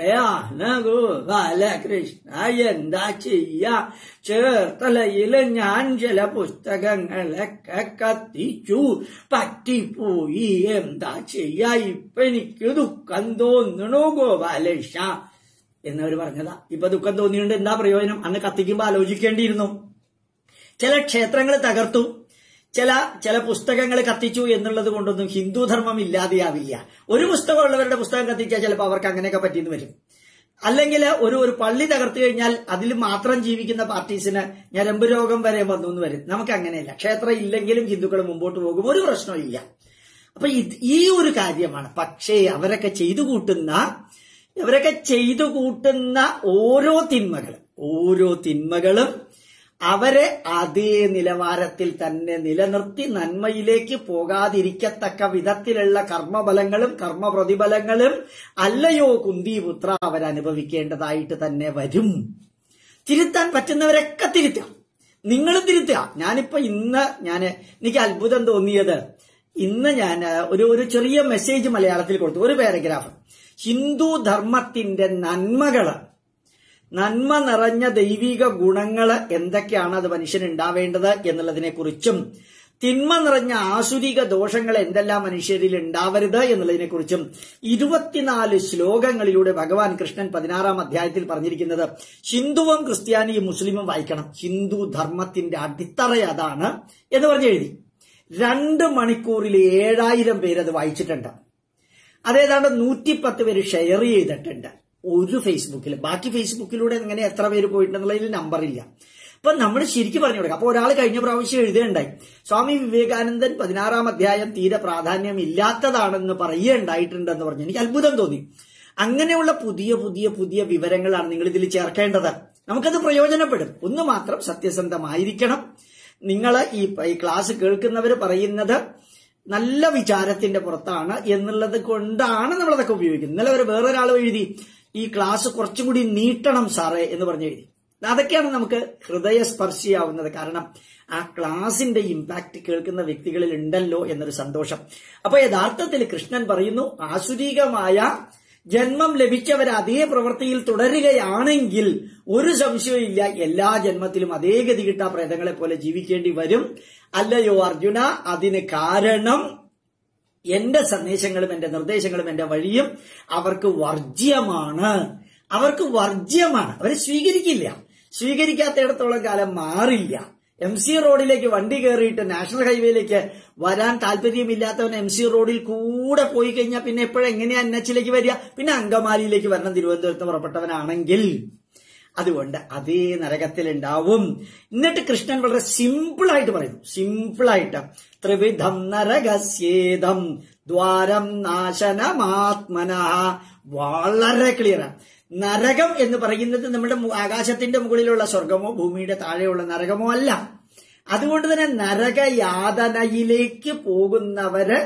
ബാലകൃഷ്ണ എന്താ ചെയ്യ ചേർത്തലയില് ഞാൻ ചില പുസ്തകങ്ങളൊക്കെ കത്തിച്ചു പറ്റിപ്പോയി എന്താ ചെയ്യ ഇപ്പൊ എനിക്ക് ദുഃഖം തോന്നണു ഗോപാലകൃഷ്ണ എന്നവര് പറഞ്ഞതാ ഇപ്പൊ ദുഃഖം തോന്നിയുണ്ട് എന്താ പ്രയോജനം അന്ന് കത്തിക്കുമ്പോ ആലോചിക്കേണ്ടിയിരുന്നു ചില ക്ഷേത്രങ്ങൾ തകർത്തു ചില ചില പുസ്തകങ്ങൾ കത്തിച്ചു എന്നുള്ളത് കൊണ്ടൊന്നും ഹിന്ദു ധർമ്മം ഇല്ലാതെയാവില്ല ഒരു പുസ്തകമുള്ളവരുടെ പുസ്തകം കത്തിച്ചാൽ ചിലപ്പോൾ അവർക്ക് അങ്ങനെയൊക്കെ പറ്റിയെന്ന് വരും അല്ലെങ്കിൽ ഒരു ഒരു പള്ളി തകർത്തു കഴിഞ്ഞാൽ അതിൽ മാത്രം ജീവിക്കുന്ന പാർട്ടീസിന് ഞരമ്പ് രോഗം വരെ വന്നു എന്ന് വരും നമുക്ക് അങ്ങനെയല്ല ക്ഷേത്രം ഇല്ലെങ്കിലും ഹിന്ദുക്കൾ മുമ്പോട്ട് പോകും ഒരു പ്രശ്നവും ഇല്ല അപ്പൊ ഇത് ഈ ഒരു കാര്യമാണ് പക്ഷേ അവരൊക്കെ ചെയ്തു കൂട്ടുന്ന ഇവരൊക്കെ ചെയ്തു കൂട്ടുന്ന ഓരോ തിന്മകളും ഓരോ തിന്മകളും അവരെ അതേ നിലവാരത്തിൽ തന്നെ നിലനിർത്തി നന്മയിലേക്ക് പോകാതിരിക്കത്തക്ക വിധത്തിലുള്ള കർമ്മഫലങ്ങളും കർമ്മപ്രതിഫലങ്ങളും അല്ലയോ കുന്തിപുത്ര അവരനുഭവിക്കേണ്ടതായിട്ട് തന്നെ വരും തിരുത്താൻ പറ്റുന്നവരൊക്കെ തിരുത്താം നിങ്ങൾ തിരുത്തുക ഞാനിപ്പോ ഇന്ന് ഞാൻ എനിക്ക് അത്ഭുതം തോന്നിയത് ഇന്ന് ഞാൻ ഒരു ഒരു ചെറിയ മെസ്സേജ് മലയാളത്തിൽ കൊടുത്തു ഒരു പാരഗ്രാഫ് ഹിന്ദു ധർമ്മത്തിന്റെ നന്മകള് നന്മ നിറഞ്ഞ ദൈവിക ഗുണങ്ങള് എന്തൊക്കെയാണ് അത് മനുഷ്യന് ഉണ്ടാവേണ്ടത് എന്നുള്ളതിനെ കുറിച്ചും തിന്മ നിറഞ്ഞ ആസുരിക ദോഷങ്ങൾ എന്തെല്ലാം മനുഷ്യരിൽ ഉണ്ടാവരുത് എന്നുള്ളതിനെ കുറിച്ചും ഇരുപത്തിനാല് ശ്ലോകങ്ങളിലൂടെ ഭഗവാൻ കൃഷ്ണൻ പതിനാറാം അധ്യായത്തിൽ പറഞ്ഞിരിക്കുന്നത് ഹിന്ദുവും ക്രിസ്ത്യാനിയും മുസ്ലിമും വായിക്കണം ഹിന്ദു ധർമ്മത്തിന്റെ അടിത്തറ അതാണ് എന്ന് പറഞ്ഞ് എഴുതി രണ്ട് മണിക്കൂറിൽ ഏഴായിരം പേരത് വായിച്ചിട്ടുണ്ട് അതേതാണ്ട് നൂറ്റിപ്പത്ത് പേര് ഷെയർ ചെയ്തിട്ടുണ്ട് ഒരു ഫേസ്ബുക്കിൽ ബാക്കി ഫേസ്ബുക്കിലൂടെ ഇങ്ങനെ എത്ര പേര് പോയിട്ടുണ്ടെന്നുള്ളതിൽ നമ്പറില്ല അപ്പൊ നമ്മൾ ശരിക്കും പറഞ്ഞു കൊടുക്കാം അപ്പൊ ഒരാൾ കഴിഞ്ഞ പ്രാവശ്യം എഴുതുകയുണ്ടായി സ്വാമി വിവേകാനന്ദൻ പതിനാറാം അധ്യായം തീരെ പ്രാധാന്യം ഇല്ലാത്തതാണെന്ന് പറയുകയുണ്ടായിട്ടുണ്ടെന്ന് പറഞ്ഞു എനിക്ക് അത്ഭുതം തോന്നി അങ്ങനെയുള്ള പുതിയ പുതിയ പുതിയ വിവരങ്ങളാണ് നിങ്ങൾ ഇതിൽ ചേർക്കേണ്ടത് നമുക്കത് പ്രയോജനപ്പെടും ഒന്ന് മാത്രം സത്യസന്ധമായിരിക്കണം നിങ്ങൾ ഈ ഈ ക്ലാസ് കേൾക്കുന്നവർ പറയുന്നത് നല്ല വിചാരത്തിന്റെ പുറത്താണ് എന്നുള്ളത് കൊണ്ടാണ് നമ്മളതൊക്കെ ഉപയോഗിക്കുന്നത് ഇന്നലെ ഒരു വേറൊരാൾ എഴുതി ഈ ക്ലാസ് കുറച്ചും കൂടി നീട്ടണം സാറേ എന്ന് പറഞ്ഞു എഴുതി അതൊക്കെയാണ് നമുക്ക് ഹൃദയസ്പർശിയാവുന്നത് കാരണം ആ ക്ലാസിന്റെ ഇമ്പാക്ട് കേൾക്കുന്ന വ്യക്തികളിൽ ഉണ്ടല്ലോ എന്നൊരു സന്തോഷം അപ്പൊ യഥാർത്ഥത്തിൽ കൃഷ്ണൻ പറയുന്നു ആസുരീകമായ ജന്മം ലഭിച്ചവർ അതേ പ്രവൃത്തിയിൽ തുടരുകയാണെങ്കിൽ ഒരു സംശയവും എല്ലാ ജന്മത്തിലും അതേ ഗതികിട്ട പ്രേതങ്ങളെ പോലെ ജീവിക്കേണ്ടി വരും അല്ലയോ അർജുന അതിന് കാരണം എന്റെ സന്ദേശങ്ങളും എന്റെ നിർദ്ദേശങ്ങളും എന്റെ വഴിയും അവർക്ക് വർജ്യമാണ് അവർക്ക് വർജ്യമാണ് അവരെ സ്വീകരിക്കില്ല സ്വീകരിക്കാത്തിടത്തോളം കാലം മാറില്ല എം സി റോഡിലേക്ക് വണ്ടി കയറിയിട്ട് നാഷണൽ ഹൈവേയിലേക്ക് വരാൻ താല്പര്യമില്ലാത്തവൻ എം സി റോഡിൽ കൂടെ പോയി കഴിഞ്ഞാൽ പിന്നെ എപ്പോഴും എങ്ങനെയാ എൻ എച്ചിലേക്ക് വരിക പിന്നെ അങ്കമാലിയിലേക്ക് വരണം തിരുവനന്തപുരത്ത് പുറപ്പെട്ടവനാണെങ്കിൽ അതുകൊണ്ട് അതേ നരകത്തിലുണ്ടാവും എന്നിട്ട് കൃഷ്ണൻ വളരെ സിമ്പിളായിട്ട് പറയുന്നു സിമ്പിളായിട്ട് ത്രിവിധം നരകസ്യേതം ദ്വാരം നാശനമാത്മന വളരെ ക്ലിയറാണ് നരകം എന്ന് പറയുന്നത് നമ്മുടെ ആകാശത്തിന്റെ മുകളിലുള്ള സ്വർഗമോ ഭൂമിയുടെ താഴെയുള്ള നരകമോ അല്ല അതുകൊണ്ട് തന്നെ നരകയാതനയിലേക്ക് പോകുന്നവര്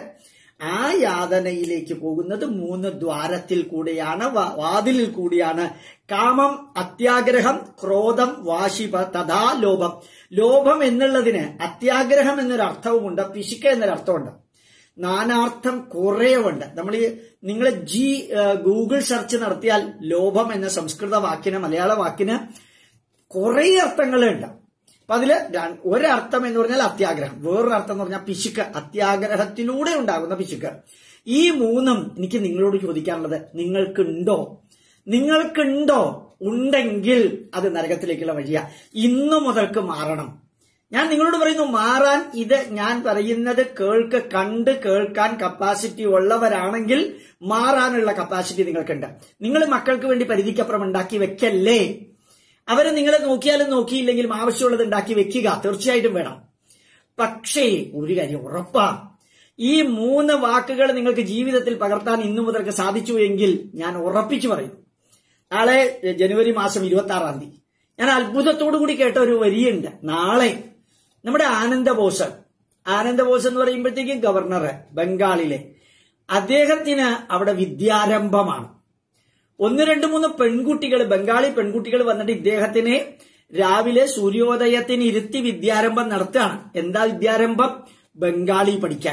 ആ യാതനയിലേക്ക് പോകുന്നത് മൂന്ന് ദ്വാരത്തിൽ കൂടിയാണ് വ- വാതിലിൽ കൂടിയാണ് കാമം അത്യാഗ്രഹം ക്രോധം വാശിപ തഥാ ലോഭം ലോഭം എന്നുള്ളതിന് അത്യാഗ്രഹം എന്നൊരർത്ഥവുമുണ്ട് പിശുക്ക എന്നൊരർത്ഥമുണ്ട് നാനാർത്ഥം കുറേ ഉണ്ട് നമ്മൾ ഈ നിങ്ങൾ ജി ഏഹ്, ഗൂഗിൾ സെർച്ച് നടത്തിയാൽ ലോഭം എന്ന സംസ്കൃത വാക്കിന് മലയാള വാക്കിന് കുറേ അർത്ഥങ്ങളുണ്ട് അപ്പൊ അതില് ര- ഒരർത്ഥം എന്ന് പറഞ്ഞാൽ അത്യാഗ്രഹം വേറൊരു അർത്ഥം എന്ന് പറഞ്ഞാൽ പിശുക്ക് അത്യാഗ്രഹത്തിലൂടെ ഉണ്ടാകുന്ന പിശുക്ക് ഈ മൂന്നും എനിക്ക് നിങ്ങളോട് ചോദിക്കാനുള്ളത് നിങ്ങൾക്കുണ്ടോ നിങ്ങൾക്കുണ്ടോ ഉണ്ടെങ്കിൽ അത് നരകത്തിലേക്കുള്ള വഴിയാ ഇന്നു മുതൽക്ക് മാറണം ഞാൻ നിങ്ങളോട് പറയുന്നു മാറാൻ ഇത് ഞാൻ പറയുന്നത് കേൾക്ക് കണ്ട് കേൾക്കാൻ കപ്പാസിറ്റി ഉള്ളവരാണെങ്കിൽ മാറാനുള്ള കപ്പാസിറ്റി നിങ്ങൾക്കുണ്ട് നിങ്ങൾ മക്കൾക്ക് വേണ്ടി പരിധിക്കപ്പുറം ഉണ്ടാക്കി വെക്കല്ലേ അവരെ നിങ്ങളെ നോക്കിയാലും നോക്കിയില്ലെങ്കിലും ആവശ്യമുള്ളത് ഉണ്ടാക്കി വെക്കുക തീർച്ചയായിട്ടും വേണം പക്ഷേ ഒരു കാര്യം ഉറപ്പാ ഈ മൂന്ന് വാക്കുകൾ നിങ്ങൾക്ക് ജീവിതത്തിൽ പകർത്താൻ ഇന്നു മുതൽക്ക് സാധിച്ചു എങ്കിൽ ഞാൻ ഉറപ്പിച്ചു പറയും നാളെ ജനുവരി മാസം ഇരുപത്തി ആറാം തീയതി ഞാൻ അത്ഭുതത്തോടു കൂടി കേട്ട ഒരു വരിയുണ്ട് നാളെ നമ്മുടെ ആനന്ദബോസ് ആനന്ദബോസ് എന്ന് പറയുമ്പോഴത്തേക്കും ഗവർണർ ബംഗാളിലെ അദ്ദേഹത്തിന് അവിടെ വിദ്യാരംഭമാണ് ഒന്ന് രണ്ട് മൂന്ന് പെൺകുട്ടികൾ ബംഗാളി പെൺകുട്ടികൾ വന്നിട്ട് ഇദ്ദേഹത്തിനെ രാവിലെ സൂര്യോദയത്തിന് ഇരുത്തി വിദ്യാരംഭം നടത്തുകയാണ് എന്താ വിദ്യാരംഭം ബംഗാളി പഠിക്കാൻ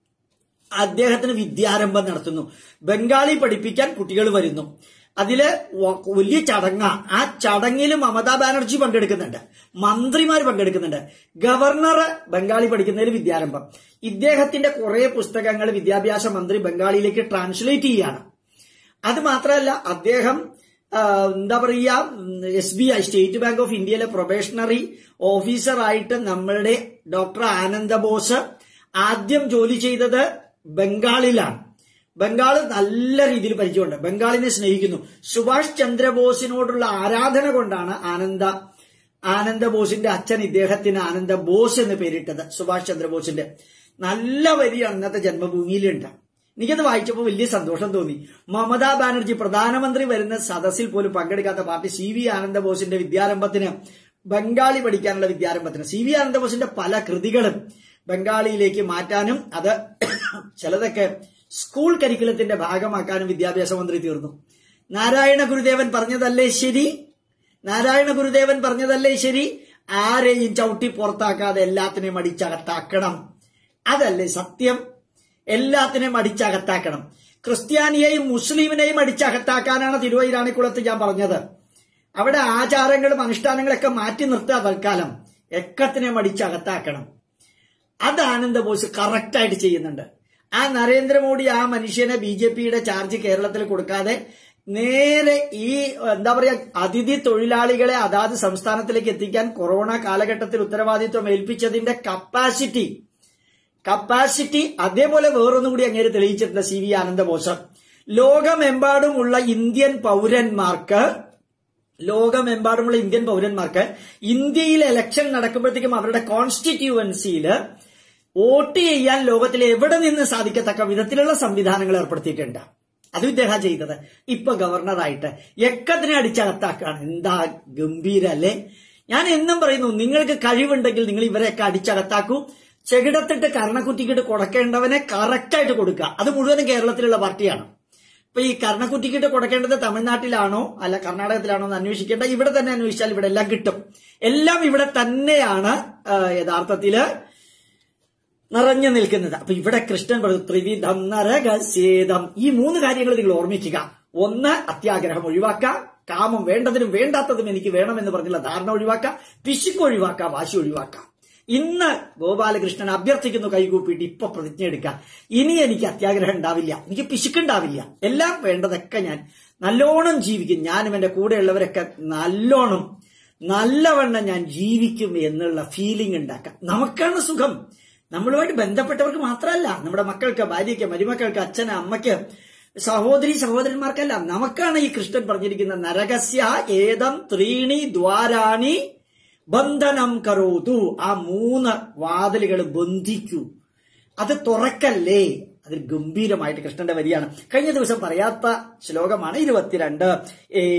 അദ്ദേഹത്തിന് വിദ്യാരംഭം നടത്തുന്നു ബംഗാളി പഠിപ്പിക്കാൻ കുട്ടികൾ വരുന്നു അതില് വ- വലിയ ചടങ്ങ ആ ചടങ്ങിൽ മമതാ ബാനർജി പങ്കെടുക്കുന്നുണ്ട് മന്ത്രിമാർ പങ്കെടുക്കുന്നുണ്ട് ഗവർണർ ബംഗാളി പഠിക്കുന്നതിൽ വിദ്യാരംഭം ഇദ്ദേഹത്തിന്റെ കുറെ പുസ്തകങ്ങൾ വിദ്യാഭ്യാസ മന്ത്രി ബംഗാളിയിലേക്ക് ട്രാൻസ്ലേറ്റ് ചെയ്യാണ് അത് മാത്രമല്ല അദ്ദേഹം ആ, എന്താ പറയുക S B I State Bank of ഇന്ത്യയിലെ പ്രൊബേഷണറി ഓഫീസറായിട്ട് നമ്മളുടെ ഡോക്ടർ ആനന്ദ ബോസ് ആദ്യം ജോലി ചെയ്തത് ബംഗാളിലാണ് ബംഗാൾ നല്ല രീതിയിൽ പരിചയമുണ്ട് ബംഗാളിനെ സ്നേഹിക്കുന്നു സുഭാഷ് ചന്ദ്രബോസിനോടുള്ള ആരാധന കൊണ്ടാണ് ആനന്ദ ആനന്ദ ബോസിന്റെ അച്ഛൻ ഇദ്ദേഹത്തിന് ആനന്ദ ബോസ് എന്ന് പേരിട്ടത് സുഭാഷ് ചന്ദ്രബോസിന്റെ നല്ല വരിയാണ് ഇന്നത്തെ ജന്മഭൂമിയിലുണ്ട് എനിക്കത് വായിച്ചപ്പോൾ വലിയ സന്തോഷം തോന്നി മമതാ ബാനർജി പ്രധാനമന്ത്രി വരുന്ന സദസ്സിൽ പോലും പങ്കെടുക്കാത്ത പാർട്ടി സി വി ആനന്ദബോസിന്റെ വിദ്യാരംഭത്തിന് ബംഗാളി പഠിക്കാനുള്ള വിദ്യാരംഭത്തിന് സി വി ആനന്ദബോസിന്റെ പല കൃതികളും ബംഗാളിയിലേക്ക് മാറ്റാനും അത് ചിലതൊക്കെ സ്കൂൾ കരിക്കുലത്തിന്റെ ഭാഗമാക്കാനും വിദ്യാഭ്യാസ മന്ത്രി തീർന്നു നാരായണ ഗുരുദേവൻ പറഞ്ഞതല്ലേ ശരി നാരായണ ഗുരുദേവൻ പറഞ്ഞതല്ലേ ശരി ആരെയും ചവിട്ടി പുറത്താക്കാതെ എല്ലാത്തിനെയും അടിച്ചകത്താക്കണം അതല്ലേ സത്യം എല്ലാത്തിനെയും അടിച്ചകത്താക്കണം ക്രിസ്ത്യാനിയെയും മുസ്ലിമിനെയും അടിച്ചകത്താക്കാനാണ് തിരുവൈരാണിക്കുളത്ത് ഞാൻ പറഞ്ഞത് അവിടെ ആചാരങ്ങളും അനുഷ്ഠാനങ്ങളൊക്കെ മാറ്റി നിർത്തുക തൽക്കാലം എക്കത്തിനെയും അടിച്ചകത്താക്കണം അത് ആനന്ദ ബോസ് കറക്റ്റായിട്ട് ചെയ്യുന്നുണ്ട് ആ നരേന്ദ്രമോദി ആ മനുഷ്യനെ ബി ജെ പിയുടെ ചാർജ് കേരളത്തിൽ കൊടുക്കാതെ നേരെ ഈ എന്താ പറയാ അതിഥി തൊഴിലാളികളെ അതാത് സംസ്ഥാനത്തിലേക്ക് എത്തിക്കാൻ കൊറോണ കാലഘട്ടത്തിൽ ഉത്തരവാദിത്വം ഏൽപ്പിച്ചതിന്റെ കപ്പാസിറ്റി കപ്പാസിറ്റി അതേപോലെ വേറൊന്നും കൂടി അങ്ങേര് തെളിയിച്ചിട്ടുണ്ട് സി വി ആനന്ദബോസ് ലോകമെമ്പാടുമുള്ള ഇന്ത്യൻ പൗരന്മാർക്ക് ലോകമെമ്പാടുമുള്ള ഇന്ത്യൻ പൗരന്മാർക്ക് ഇന്ത്യയിൽ ഇലക്ഷൻ നടക്കുമ്പോഴത്തേക്കും അവരുടെ കോൺസ്റ്റിറ്റ്യൂവൻസിയിൽ വോട്ട് ചെയ്യാൻ ലോകത്തിലെ എവിടെ നിന്ന് സാധിക്കത്തക്ക വിധത്തിലുള്ള സംവിധാനങ്ങൾ ഏർപ്പെടുത്തിയിട്ടുണ്ട് അത് ഇദ്ദേഹം ചെയ്തത് ഇപ്പൊ ഗവർണറായിട്ട് എക്കത്തിനെ അടിച്ചകത്താക്കാണ് എന്താ ഗംഭീരല്ലേ ഞാൻ എന്നും പറയുന്നു നിങ്ങൾക്ക് കഴിവുണ്ടെങ്കിൽ നിങ്ങൾ ഇവരെയൊക്കെ അടിച്ചകത്താക്കൂ ചെകിടത്തിട്ട് കർണക്കുറ്റിക്കിട്ട് കൊടുക്കേണ്ടവനെ കറക്റ്റായിട്ട് കൊടുക്കുക അത് മുഴുവനും കേരളത്തിലുള്ള പാർട്ടിയാണ് ഇപ്പൊ ഈ കർണക്കുറ്റിക്കിട്ട് കൊടുക്കേണ്ടത് തമിഴ്നാട്ടിലാണോ അല്ല കർണാടകത്തിലാണോ എന്ന് അന്വേഷിക്കേണ്ട ഇവിടെ തന്നെ അന്വേഷിച്ചാൽ ഇവിടെ എല്ലാം കിട്ടും എല്ലാം ഇവിടെ തന്നെയാണ് ആ, യഥാർത്ഥത്തില് നിറഞ്ഞു നിൽക്കുന്നത് അപ്പൊ ഇവിടെ കൃഷ്ണൻ പറഞ്ഞു ത്രിവിധം നരകസേതം ഈ മൂന്ന് കാര്യങ്ങൾ നിങ്ങൾ ഓർമ്മിക്കുക ഒന്ന് അത്യാഗ്രഹം ഒഴിവാക്കുക കാമം വേണ്ടതിനും വേണ്ടാത്തതും എനിക്ക് വേണമെന്ന് പറഞ്ഞുള്ള ധാരണ ഒഴിവാക്കുക പിശുക്ക് ഒഴിവാക്കുക വാശി ഒഴിവാക്കുക ഇന്ന് ഗോപാലകൃഷ്ണൻ അഭ്യർത്ഥിക്കുന്നു കൈകൂപ്പിയിട്ട് ഇപ്പൊ പ്രതിജ്ഞ എടുക്കുക ഇനി എനിക്ക് അത്യാഗ്രഹം ഉണ്ടാവില്ല എനിക്ക് പിശുക്കുണ്ടാവില്ല എല്ലാം വേണ്ടതൊക്കെ ഞാൻ നല്ലോണം ജീവിക്കും ഞാനും എന്റെ കൂടെയുള്ളവരൊക്കെ നല്ലോണം നല്ലവണ്ണം ഞാൻ ജീവിക്കും എന്നുള്ള ഫീലിംഗ് ഉണ്ടാക്കാം നമുക്കാണ് സുഖം നമ്മളുമായിട്ട് ബന്ധപ്പെട്ടവർക്ക് മാത്രമല്ല നമ്മുടെ മക്കൾക്ക് ഭാര്യയ്ക്ക് മരുമക്കൾക്ക് അച്ഛന് അമ്മയ്ക്ക് സഹോദരി സഹോദരന്മാർക്കല്ല നമുക്കാണ് ഈ കൃഷ്ണൻ പറഞ്ഞിരിക്കുന്ന നരകസ്യ ഏതം ത്രീണി ദ്വാരാണി ബന്ധനം കരോതു ആ മൂന്ന് വാതിലുകൾ ബന്ധിക്കൂ അത് തുറക്കല്ലേ അത് ഗംഭീരമായിട്ട് കൃഷ്ണന്റെ വരിയാണ് കഴിഞ്ഞ ദിവസം പറയാത്ത ശ്ലോകമാണ് ഇരുപത്തിരണ്ട്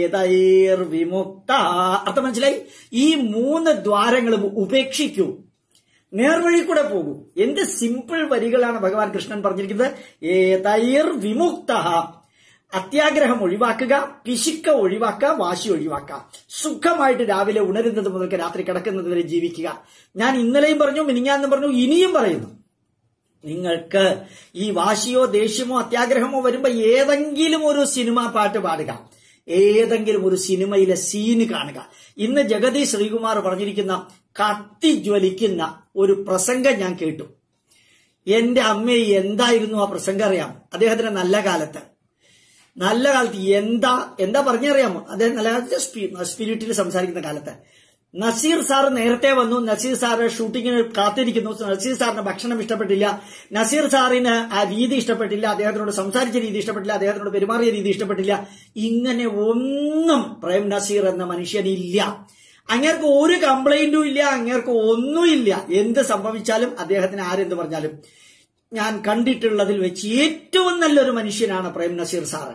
ഏതൈർ വിമുക്ത അർത്ഥം മനസ്സിലായി ഈ മൂന്ന് ദ്വാരങ്ങളും ഉപേക്ഷിക്കൂ നേർവഴി കൂടെ പോകൂ എന്ത് സിമ്പിൾ വരികളാണ് ഭഗവാൻ കൃഷ്ണൻ പറഞ്ഞിരിക്കുന്നത് ഏതൈർ വിമുക്ത അത്യാഗ്രഹം ഒഴിവാക്കുക പിശുക്ക ഒഴിവാക്കുക വാശി ഒഴിവാക്കുക സുഖമായിട്ട് രാവിലെ ഉണരുന്നത് മുതൽക്ക് രാത്രി കിടക്കുന്നത് വരെ ജീവിക്കുക ഞാൻ ഇന്നലെയും പറഞ്ഞു മിനിങ്ങാന്നും പറഞ്ഞു ഇനിയും പറയുന്നു നിങ്ങൾക്ക് ഈ വാശിയോ ദേഷ്യമോ അത്യാഗ്രഹമോ വരുമ്പോ ഏതെങ്കിലും ഒരു സിനിമാ പാട്ട് പാടുക ഏതെങ്കിലും ഒരു സിനിമയിലെ സീന് കാണുക ഇന്ന് ജഗതി ശ്രീകുമാർ പറഞ്ഞിരിക്കുന്ന കത്തി ജ്വലിക്കുന്ന ഒരു പ്രസംഗം ഞാൻ കേട്ടു എന്റെ അമ്മയെ എന്തായിരുന്നു ആ പ്രസംഗം അറിയാം അദ്ദേഹത്തിന്റെ നല്ല കാലത്ത് നല്ല കാലത്ത് എന്താ എന്താ പറഞ്ഞറിയാമോ അദ്ദേഹം നല്ല കാലത്ത് സ്പിരിറ്റിൽ സംസാരിക്കുന്ന കാലത്ത് നസീർ സാർ നേരത്തെ വന്നു നസീർ സാറ് ഷൂട്ടിങ്ങിന് കാത്തിരിക്കുന്നു നസീർ സാറിന് ഭക്ഷണം ഇഷ്ടപ്പെട്ടില്ല നസീർ സാറിന് ആ രീതി ഇഷ്ടപ്പെട്ടില്ല അദ്ദേഹത്തിനോട് സംസാരിച്ച രീതി ഇഷ്ടപ്പെട്ടില്ല അദ്ദേഹത്തിനോട് പെരുമാറിയ രീതി ഇഷ്ടപ്പെട്ടില്ല ഇങ്ങനെ ഒന്നും പ്രേം നസീർ എന്ന മനുഷ്യനില്ല അങ്ങേർക്ക് ഒരു കംപ്ലൈന്റും ഇല്ല അങ്ങേർക്ക് ഒന്നുമില്ല എന്ത് സംഭവിച്ചാലും അദ്ദേഹത്തിന് ആരെന്ത് പറഞ്ഞാലും ഞാൻ കണ്ടിട്ടുള്ളതിൽ വെച്ച് ഏറ്റവും നല്ലൊരു മനുഷ്യനാണ് പ്രേം നസീർ സാറ്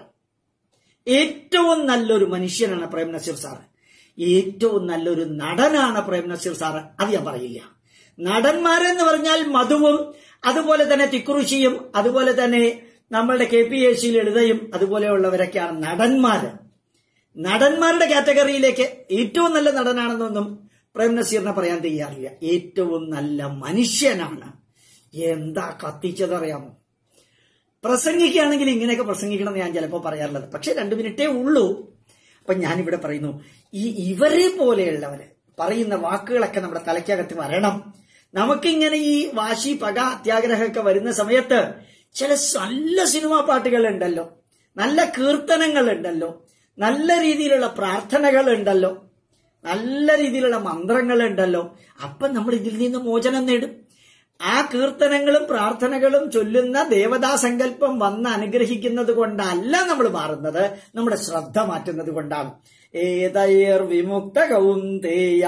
ഏറ്റവും നല്ലൊരു മനുഷ്യനാണ് പ്രേം നസീർ സാറ് ഏറ്റവും നല്ലൊരു നടനാണ് പ്രേം നസീർ സാറ് അത് ഞാൻ പറയില്ല നടന്മാരെന്ന് പറഞ്ഞാൽ മധുവും അതുപോലെ തന്നെ തിക്കുറിശിയും അതുപോലെ തന്നെ നമ്മളുടെ കെ പി എസ് സി ലളിതയും അതുപോലെയുള്ളവരൊക്കെയാണ് നടന്മാര് നടന്മാരുടെ കാറ്റഗറിയിലേക്ക് ഏറ്റവും നല്ല നടനാണെന്നൊന്നും പ്രേം നസീറിനെ പറയാൻ തയ്യാറില്ല ഏറ്റവും നല്ല മനുഷ്യനാണ് എന്താ കത്തിച്ചതറിയാമോ പ്രസംഗിക്കുകയാണെങ്കിൽ ഇങ്ങനെയൊക്കെ പ്രസംഗിക്കണം എന്ന് ഞാൻ ചിലപ്പോൾ പറയാറുള്ളത് പക്ഷെ രണ്ടു മിനിറ്റേ ഉള്ളൂ അപ്പൊ ഞാനിവിടെ പറയുന്നു ഈ ഇവരെ പോലെയുള്ളവര് പറയുന്ന വാക്കുകളൊക്കെ നമ്മുടെ തലയ്ക്കകത്ത് വരണം നമുക്കിങ്ങനെ ഈ വാശി പക അത്യാഗ്രഹമൊക്കെ വരുന്ന സമയത്ത് ചില നല്ല സിനിമാ പാട്ടുകൾ ഉണ്ടല്ലോ നല്ല കീർത്തനങ്ങൾ ഉണ്ടല്ലോ നല്ല രീതിയിലുള്ള പ്രാർത്ഥനകൾ ഉണ്ടല്ലോ നല്ല രീതിയിലുള്ള മന്ത്രങ്ങൾ ഉണ്ടല്ലോ അപ്പം നമ്മൾ ഇതിൽ നിന്ന് മോചനം നേടും ആ കീർത്തനങ്ങളും പ്രാർത്ഥനകളും ചൊല്ലുന്ന ദേവതാസങ്കല്പം വന്ന് അനുഗ്രഹിക്കുന്നത് കൊണ്ടല്ല നമ്മൾ മാറുന്നത് നമ്മുടെ ശ്രദ്ധ മാറ്റുന്നത് കൊണ്ടാണ് ഏതൈർ വിമുക്ത കൗന്തേയ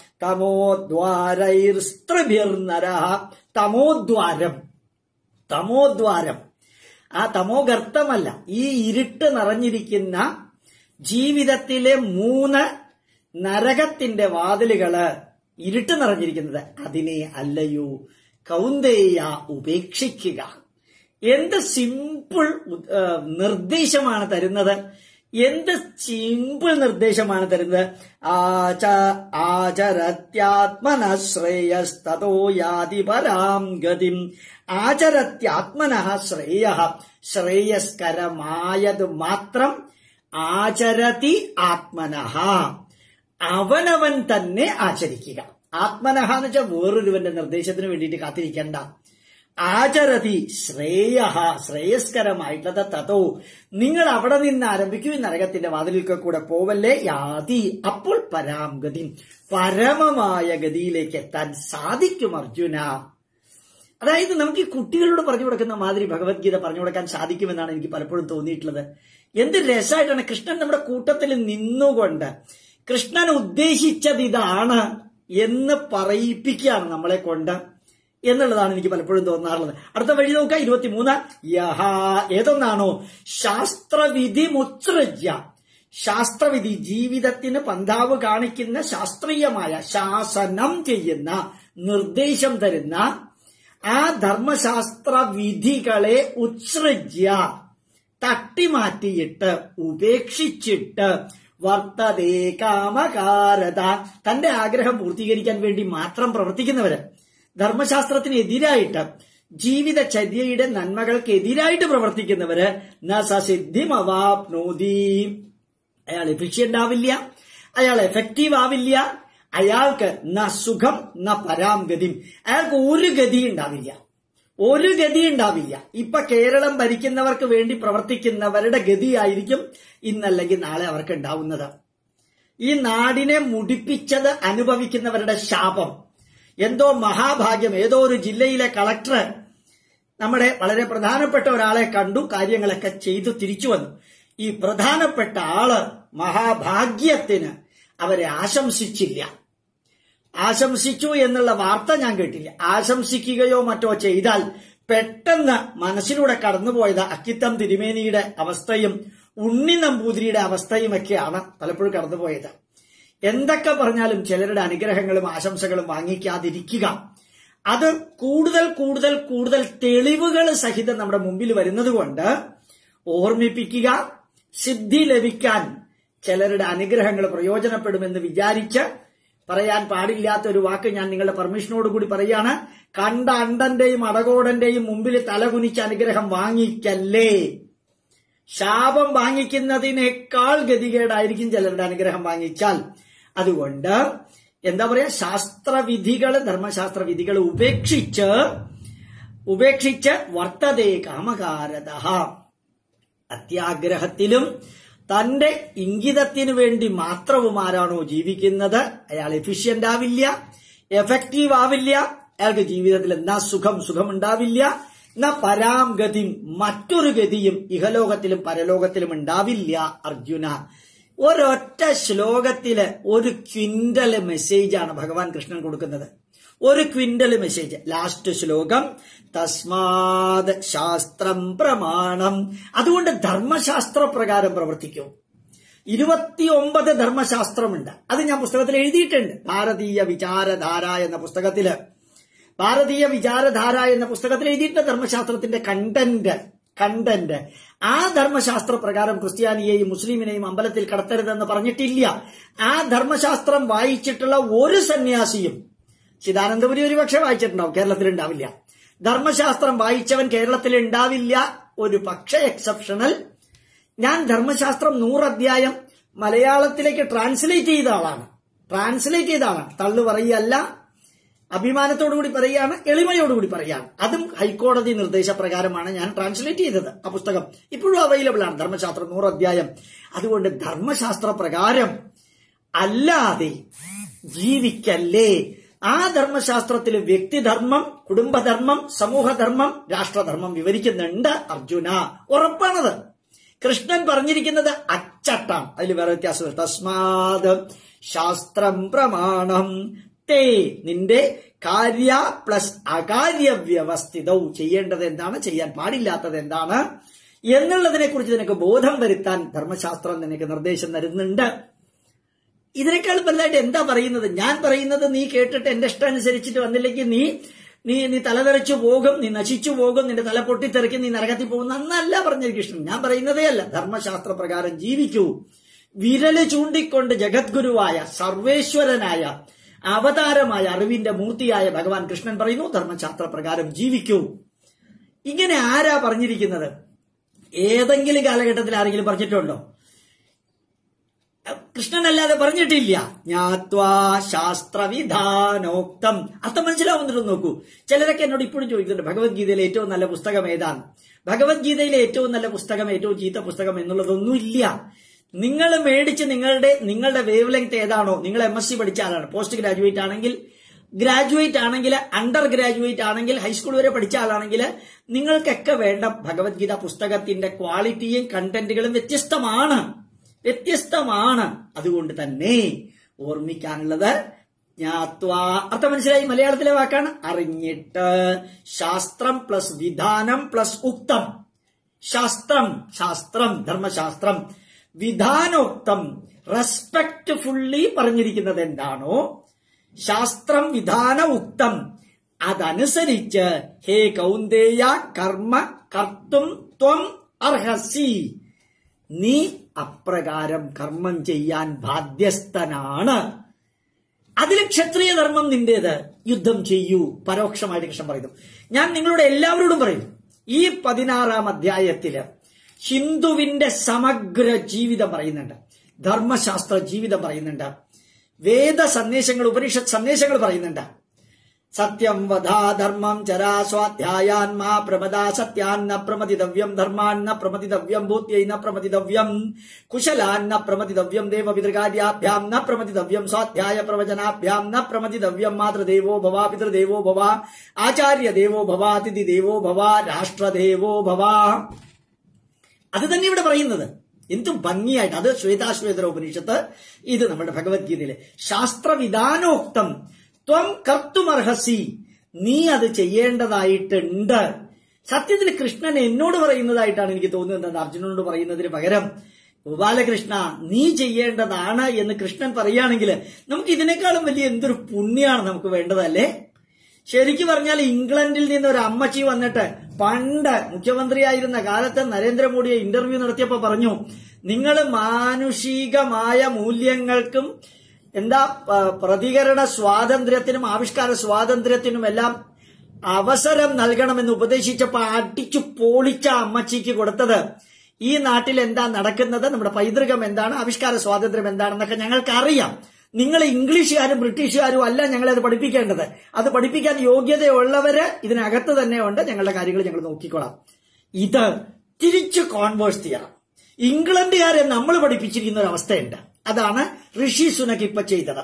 തമോദ്വാരൈർ സ്ത്രീഭിർനര തമോദ്വാരം തമോദ്വാരം ആ തമോഗർത്തമല്ല ഈ ഇരുട്ട് നിറഞ്ഞിരിക്കുന്ന ജീവിതത്തിലെ മൂന്ന് നരകത്തിന്റെ വാതിലുകള് ഇരുട്ട് നിറഞ്ഞിരിക്കുന്നത് അതിനെ അല്ലയോ കൗന്ദേയ ഉപേക്ഷിക്കുക എന്ത് സിമ്പിൾ നിർദ്ദേശമാണ് തരുന്നത് എന്ത് സിമ്പിൾ നിർദ്ദേശമാണ് തരുന്നത് ആച ആചരത്യാത്മന ശ്രേയസ്തോ യാതി പരാം ഗതിം ആചരത്യാത്മന ശ്രേയ ശ്രേയസ്കരമായത് മാത്രം ആചരതി ആത്മനഃ അവനവൻ തന്നെ ആചരിക്കുക ആത്മനഹ എന്ന് വെച്ചാൽ വേറൊരുവന്റെ നിർദ്ദേശത്തിന് വേണ്ടിയിട്ട് കാത്തിരിക്കണ്ട ആചരതി ശ്രേയ ശ്രേയസ്കരമായിട്ടുള്ളത് തതോ നിങ്ങൾ അവിടെ നിന്ന് ആരംഭിക്കും ഈ നരകത്തിന്റെ വാതിലിൽ കൂടെ പോവല്ലേ യാതി അപ്പോൾ പരാംഗതി പരമമായ ഗതിയിലേക്ക് എത്താൻ സാധിക്കും അർജുന അതായത് നമുക്ക് ഈ കുട്ടികളോട് പറഞ്ഞു കൊടുക്കുന്ന മാതിരി ഭഗവത്ഗീത പറഞ്ഞു കൊടുക്കാൻ സാധിക്കുമെന്നാണ് എനിക്ക് പലപ്പോഴും തോന്നിയിട്ടുള്ളത് എന്ത് രസമായിട്ടാണ് കൃഷ്ണൻ നമ്മുടെ കൂട്ടത്തിൽ നിന്നുകൊണ്ട് കൃഷ്ണൻ ഉദ്ദേശിച്ചത് ഇതാണ് എന്ന് പറയിപ്പിക്കുകയാണ് നമ്മളെ കൊണ്ട് എന്നുള്ളതാണ് എനിക്ക് പലപ്പോഴും തോന്നാറുള്ളത് അടുത്ത വഴി നോക്കുക ഇരുപത്തിമൂന്ന് യഹ ഏതൊന്നാണോ ശാസ്ത്രവിധി മുത്സൃജ്യ ശാസ്ത്രവിധി ജീവിതത്തിന് പന്താവ് കാണിക്കുന്ന ശാസ്ത്രീയമായ ശാസനം ചെയ്യുന്ന നിർദ്ദേശം തരുന്ന ആ ധർമ്മശാസ്ത്ര വിധികളെ ഉത്സൃജ്യ തട്ടിമാറ്റിയിട്ട് ഉപേക്ഷിച്ചിട്ട് വർത്തതേ കാമകാരത തന്റെ ആഗ്രഹം പൂർത്തീകരിക്കാൻ വേണ്ടി മാത്രം പ്രവർത്തിക്കുന്നവര് ധർമ്മശാസ്ത്രത്തിന് എതിരായിട്ട് ജീവിതചര്യയുടെ നന്മകൾക്ക് എതിരായിട്ട് പ്രവർത്തിക്കുന്നവര് ന സസിദ്ധിമവാപ്നോതി അയാൾ എഫിഷ്യന്റ് ആവില്ല അയാൾ എഫക്റ്റീവ് ആവില്ല അയാൾക്ക് ന സുഖം ന പരാംഗതി അയാൾക്ക് ഒരു ഗതി ഉണ്ടാവില്ല ഒരു ഗതി ഉണ്ടാവില്ല ഇപ്പൊ കേരളം ഭരിക്കുന്നവർക്ക് വേണ്ടി പ്രവർത്തിക്കുന്നവരുടെ ഗതിയായിരിക്കും ഇന്നല്ലെങ്കിൽ നാളെ അവർക്ക് ഉണ്ടാവുന്നത് ഈ നാടിനെ മുടിപ്പിച്ചത് അനുഭവിക്കുന്നവരുടെ ശാപം എന്തോ മഹാഭാഗ്യം ഏതോ ഒരു ജില്ലയിലെ കളക്ടർ നമ്മുടെ വളരെ പ്രധാനപ്പെട്ട ഒരാളെ കണ്ടു കാര്യങ്ങളൊക്കെ ചെയ്തു തിരിച്ചു വന്നു ഈ പ്രധാനപ്പെട്ട ആള് മഹാഭാഗ്യത്തിന് അവരെ ആശംസിച്ചില്ല ആശംസിച്ചു എന്നുള്ള വാർത്ത ഞാൻ കേട്ടില്ല ആശംസിക്കുകയോ മറ്റോ ചെയ്താൽ പെട്ടെന്ന് മനസ്സിലൂടെ കടന്നുപോയത് അക്കിത്തം തിരുമേനിയുടെ അവസ്ഥയും ഉണ്ണി നമ്പൂതിരിയുടെ അവസ്ഥയുമൊക്കെയാണ് പലപ്പോഴും കടന്നുപോയത് എന്തൊക്കെ പറഞ്ഞാലും ചിലരുടെ അനുഗ്രഹങ്ങളും ആശംസകളും വാങ്ങിക്കാതിരിക്കുക അത് കൂടുതൽ കൂടുതൽ കൂടുതൽ തെളിവുകൾ സഹിതം നമ്മുടെ മുമ്പിൽ വരുന്നത് കൊണ്ട് ഓർമ്മിപ്പിക്കുക സിദ്ധി ലഭിക്കാൻ ചിലരുടെ അനുഗ്രഹങ്ങൾ പ്രയോജനപ്പെടുമെന്ന് വിചാരിച്ച് പറയാൻ പാടില്ലാത്ത ഒരു വാക്ക് ഞാൻ നിങ്ങളുടെ പെർമിഷനോട് കൂടി പറയാണ് കണ്ട അണ്ടന്റെയും അടകോടന്റെയും മുമ്പിൽ തലകുനിച്ച് അനുഗ്രഹം വാങ്ങിക്കല്ലേ ശാപം വാങ്ങിക്കുന്നതിനേക്കാൾ ഗതികേടായിരിക്കും ചിലരുടെ അനുഗ്രഹം വാങ്ങിച്ചാൽ അതുകൊണ്ട് എന്താ പറയാ ശാസ്ത്രവിധികൾ ധർമ്മശാസ്ത്ര വിധികൾ ഉപേക്ഷിച്ച് ഉപേക്ഷിച്ച് വർത്തതേ കാമകാരത അത്യാഗ്രഹത്തിലും തന്റെ ഇംഗിതത്തിന് വേണ്ടി മാത്രവും ആരാണോ ജീവിക്കുന്നത് അയാൾ എഫിഷ്യന്റ് ആവില്ല എഫക്റ്റീവ് ആവില്ല അയാൾക്ക് ജീവിതത്തിൽ എന്നാ സുഖം സുഖം ഉണ്ടാവില്ല എന്നാ പരാം ഗതി മറ്റൊരു ഗതിയും ഇഹലോകത്തിലും പരലോകത്തിലും ഉണ്ടാവില്ല അർജുന ഒരൊറ്റ ശ്ലോകത്തില് ഒരു ക്വിന്റൽ മെസ്സേജാണ് ഭഗവാൻ കൃഷ്ണൻ കൊടുക്കുന്നത് ഒരു ക്വിന്റൽ മെസ്സേജ് ലാസ്റ്റ് ശ്ലോകം തസ്മാത് ശാസ്ത്രം പ്രമാണം അതുകൊണ്ട് ധർമ്മശാസ്ത്ര പ്രകാരം പ്രവർത്തിക്കൂ ഇരുപത്തിയൊമ്പത് ധർമ്മശാസ്ത്രമുണ്ട് അത് ഞാൻ പുസ്തകത്തിൽ എഴുതിയിട്ടുണ്ട് ഭാരതീയ വിചാരധാര എന്ന പുസ്തകത്തില് ഭാരതീയ വിചാരധാര എന്ന പുസ്തകത്തിൽ എഴുതിയിട്ടുണ്ട് ധർമ്മശാസ്ത്രത്തിന്റെ കണ്ടന്റ് കണ്ടന്റ് ആ ധർമ്മശാസ്ത്ര പ്രകാരം ക്രിസ്ത്യാനിയെയും മുസ്ലിമിനെയും അമ്പലത്തിൽ കടത്തരുതെന്ന് പറഞ്ഞിട്ടില്ല ആ ധർമ്മശാസ്ത്രം വായിച്ചിട്ടുള്ള ഒരു സന്യാസിയും ചിദാനന്ദപുരി ഒരു പക്ഷേ വായിച്ചിട്ടുണ്ടാവും കേരളത്തിൽ ഉണ്ടാവില്ല ധർമ്മശാസ്ത്രം വായിച്ചവൻ കേരളത്തിൽ ഉണ്ടാവില്ല ഒരു പക്ഷേ എക്സെപ്ഷണൽ ഞാൻ ധർമ്മശാസ്ത്രം നൂറ് അധ്യായം മലയാളത്തിലേക്ക് ട്രാൻസ്ലേറ്റ് ചെയ്ത ആളാണ് ട്രാൻസ്ലേറ്റ് ചെയ്ത ആളാണ് തള്ളു പറയല്ല അഭിമാനത്തോടുകൂടി പറയുകയാണ് എളിമയോടുകൂടി പറയുകയാണ് അതും ഹൈക്കോടതി നിർദ്ദേശപ്രകാരമാണ് ഞാൻ ട്രാൻസ്ലേറ്റ് ചെയ്തത് ആ പുസ്തകം ഇപ്പോഴും അവൈലബിൾ ആണ് ധർമ്മശാസ്ത്രം നൂറ് അധ്യായം അതുകൊണ്ട് ധർമ്മശാസ്ത്ര പ്രകാരം അല്ലാതെ ജീവിക്കല്ലേ ആ ധർമ്മശാസ്ത്രത്തിൽ വ്യക്തിധർമ്മം കുടുംബധർമ്മം സമൂഹധർമ്മം രാഷ്ട്രധർമ്മം വിവരിക്കുന്നുണ്ട് അർജുന ഉറപ്പാണത് കൃഷ്ണൻ പറഞ്ഞിരിക്കുന്നത് അച്ചട്ടാണ് അതിൽ വേറെ വ്യത്യാസം തസ്മാത് ശാസ്ത്രം പ്രമാണം തേ നിന്റെ കാര്യ പ്ലസ് അകാര്യ വ്യവസ്ഥിതവും ചെയ്യേണ്ടത് എന്താണ് ചെയ്യാൻ പാടില്ലാത്തത് എന്താണ് എന്നുള്ളതിനെ കുറിച്ച് നിനക്ക് ബോധം വരുത്താൻ ധർമ്മശാസ്ത്രം നിനക്ക് നിർദ്ദേശം തരുന്നുണ്ട് ഇതിനേക്കാൾ വലുതായിട്ട് എന്താ പറയുന്നത് ഞാൻ പറയുന്നത് നീ കേട്ടിട്ട് എന്റെ ഇഷ്ടം അനുസരിച്ചിട്ട് വന്നില്ലെങ്കിൽ നീ നീ നീ തലതെറിച്ചു പോകും നീ നശിച്ചു പോകും നിന്റെ തല പൊട്ടിത്തെറിക്കും നീ നരകത്തിൽ പോകും എന്നല്ല പറഞ്ഞത് കൃഷ്ണൻ ഞാൻ പറയുന്നതേ അല്ല ധർമ്മശാസ്ത്ര പ്രകാരം ജീവിക്കൂ വിരല് ചൂണ്ടിക്കൊണ്ട് ജഗദ്ഗുരുവായ സർവേശ്വരനായ അവതാരമായ അറിവിന്റെ മൂർത്തിയായ ഭഗവാൻ കൃഷ്ണൻ പറയുന്നു ധർമ്മശാസ്ത്ര പ്രകാരം ജീവിക്കൂ ഇങ്ങനെ ആരാ പറഞ്ഞിരിക്കുന്നത് ഏതെങ്കിലും കാലഘട്ടത്തിൽ ആരെങ്കിലും പറഞ്ഞിട്ടുണ്ടോ കൃഷ്ണനല്ലാതെ പറഞ്ഞിട്ടില്ല ജ്ഞാത്വാ ശാസ്ത്രവിധാനോക്തം അർത്ഥം മനസ്സിലാവുന്നുണ്ടോ നോക്കൂ ചിലരൊക്കെ എന്നോട് ഇപ്പോഴും ചോദിക്കുന്നുണ്ട് ഭഗവത്ഗീതയിലെ ഏറ്റവും നല്ല പുസ്തകം ഏതാണ് ഭഗവത്ഗീതയിലെ ഏറ്റവും നല്ല പുസ്തകം ഏറ്റവും ചീത്ത പുസ്തകം എന്നുള്ളതൊന്നുമില്ല നിങ്ങൾ മേടിച്ച് നിങ്ങളുടെ നിങ്ങളുടെ വേവ് ലെങ്ത് ഏതാണോ നിങ്ങൾ എം എസ് സി പഠിച്ച ആളാണ് പോസ്റ്റ് ഗ്രാജുവേറ്റ് ആണെങ്കിൽ ഗ്രാജുവേറ്റ് ആണെങ്കിൽ അണ്ടർ ഗ്രാജുവേറ്റ് ആണെങ്കിൽ ഹൈസ്കൂൾ വരെ പഠിച്ച ആളാണെങ്കിൽ നിങ്ങൾക്കൊക്കെ വേണ്ട ഭഗവത്ഗീത പുസ്തകത്തിന്റെ ക്വാളിറ്റിയും കണ്ടന്റുകളും വ്യത്യസ്തമാണ് വ്യത്യസ്തമാണ് അതുകൊണ്ട് തന്നെ ഓർമ്മിക്കാനുള്ളത് ജ്ഞാത്വാ അർത്ഥം മനസ്സിലായി മലയാളത്തിലെ വാക്കാണ് അറിഞ്ഞിട്ട് ശാസ്ത്രം പ്ലസ് വിധാനം പ്ലസ് ഉക്തം ശാസ്ത്രം ശാസ്ത്രം ധർമ്മശാസ്ത്രം വിധാനോക്തം റെസ്പെക്ട്ഫുള്ളി പറഞ്ഞിരിക്കുന്നത് എന്താണോ ശാസ്ത്രം വിധാന ഉക്തം അതനുസരിച്ച് ഹേ കൗന്ദേയ കർമ്മ കർത്തും ത്വം അർഹസി നീ അപ്രകാരം കർമ്മം ചെയ്യാൻ ബാധ്യസ്ഥനാണ് അതിൽ ക്ഷത്രിയ ധർമ്മം നിന്റേത് യുദ്ധം ചെയ്യൂ പരോക്ഷമായിട്ട് കൃഷ്ണൻ പറയുന്നു ഞാൻ നിങ്ങളോട് എല്ലാവരോടും പറയുന്നു ഈ പതിനാറാം അധ്യായത്തില് ഹിന്ദുവിന്റെ സമഗ്ര ജീവിതം പറയുന്നുണ്ട് ധർമ്മശാസ്ത്ര ജീവിതം പറയുന്നുണ്ട് വേദ സന്ദേശങ്ങൾ ഉപനിഷത്ത് സന്ദേശങ്ങൾ പറയുന്നുണ്ട് സത്യം വധാ ധർമ്മം ചരാ സ്വാധ്യായാൻ മാ പ്രമദാ സത്യാൻ ന പ്രമതിതവ്യം ധർമാൻ ന പ്രമതിതവ്യം ഭൂത്യൈ ന പ്രമതിതവ്യം കുശലാൻ ന പ്രമതിതവ്യം ദേവപിതൃകാര്യാഭ്യാം ന പ്രമതിതവ്യം സ്വാധ്യായ പ്രവചനാഭ്യാം ന പ്രമതിതവ്യം മാതൃദേവോ ഭവ പിതൃദേവോ ഭവ ആചാര്യ ദേവോ ഭവ അതിഥി ദേവോ ഭവ രാഷ്ട്രദേവോ ഭവ അത് തന്നെ ഇവിടെ പറയുന്നത് എന്ത് ഭംഗിയായിട്ട് അത് ശ്വേതാശ്വേതര ഉപനിഷത്ത് ഇത് നമ്മുടെ ഭഗവത്ഗീതയിലെ ശാസ്ത്രവിധാനോക്തം ത്വം കർത്തുമർഹസി നീ അത് ചെയ്യേണ്ടതായിട്ടുണ്ട് സത്യത്തിൽ കൃഷ്ണൻ എന്നോട് പറയുന്നതായിട്ടാണ് എനിക്ക് തോന്നുന്നത് അർജുനനോട് പറയുന്നതിന് പകരം ഗോപാലകൃഷ്ണ നീ ചെയ്യേണ്ടതാണ് എന്ന് കൃഷ്ണൻ പറയുകയാണെങ്കിൽ നമുക്ക് ഇതിനേക്കാളും വലിയ എന്തൊരു പുണ്യമാണ് നമുക്ക് വേണ്ടതല്ലേ ശരിക്കു പറഞ്ഞാൽ ഇംഗ്ലണ്ടിൽ നിന്ന് ഒരു അമ്മച്ചി വന്നിട്ട് പണ്ട് മുഖ്യമന്ത്രിയായിരുന്ന കാലത്ത് നരേന്ദ്രമോദിയെ ഇന്റർവ്യൂ നടത്തിയപ്പോ പറഞ്ഞു നിങ്ങൾ മാനുഷികമായ മൂല്യങ്ങൾക്കും എന്താ പ- പ്രതികരണ സ്വാതന്ത്ര്യത്തിനും ആവിഷ്കാര സ്വാതന്ത്ര്യത്തിനും എല്ലാം അവസരം നൽകണമെന്ന് ഉപദേശിച്ചപ്പോ അടിച്ചു പൊളിച്ച അമ്മച്ചിക്ക് കൊടുത്തത് ഈ നാട്ടിൽ എന്താ നടക്കുന്നത് നമ്മുടെ പൈതൃകം എന്താണ് ആവിഷ്കാര സ്വാതന്ത്ര്യം എന്താണെന്നൊക്കെ ഞങ്ങൾക്ക് അറിയാം നിങ്ങൾ ഇംഗ്ലീഷുകാരും ബ്രിട്ടീഷുകാരും അല്ല ഞങ്ങളെ അത് പഠിപ്പിക്കേണ്ടത് അത് പഠിപ്പിക്കാൻ യോഗ്യതയുള്ളവര് ഇതിനകത്ത് തന്നെ ഉണ്ട് ഞങ്ങളുടെ കാര്യങ്ങൾ ഞങ്ങൾ നോക്കിക്കോളാം ഇത് തിരിച്ച് കോൺവേഴ്സ് ചെയ്യണം ഇംഗ്ലണ്ടുകാരെ നമ്മൾ പഠിപ്പിച്ചിരിക്കുന്ന ഒരു അവസ്ഥയുണ്ട് അതാണ് ഋഷി സുനക് ഇപ്പൊ ചെയ്തത്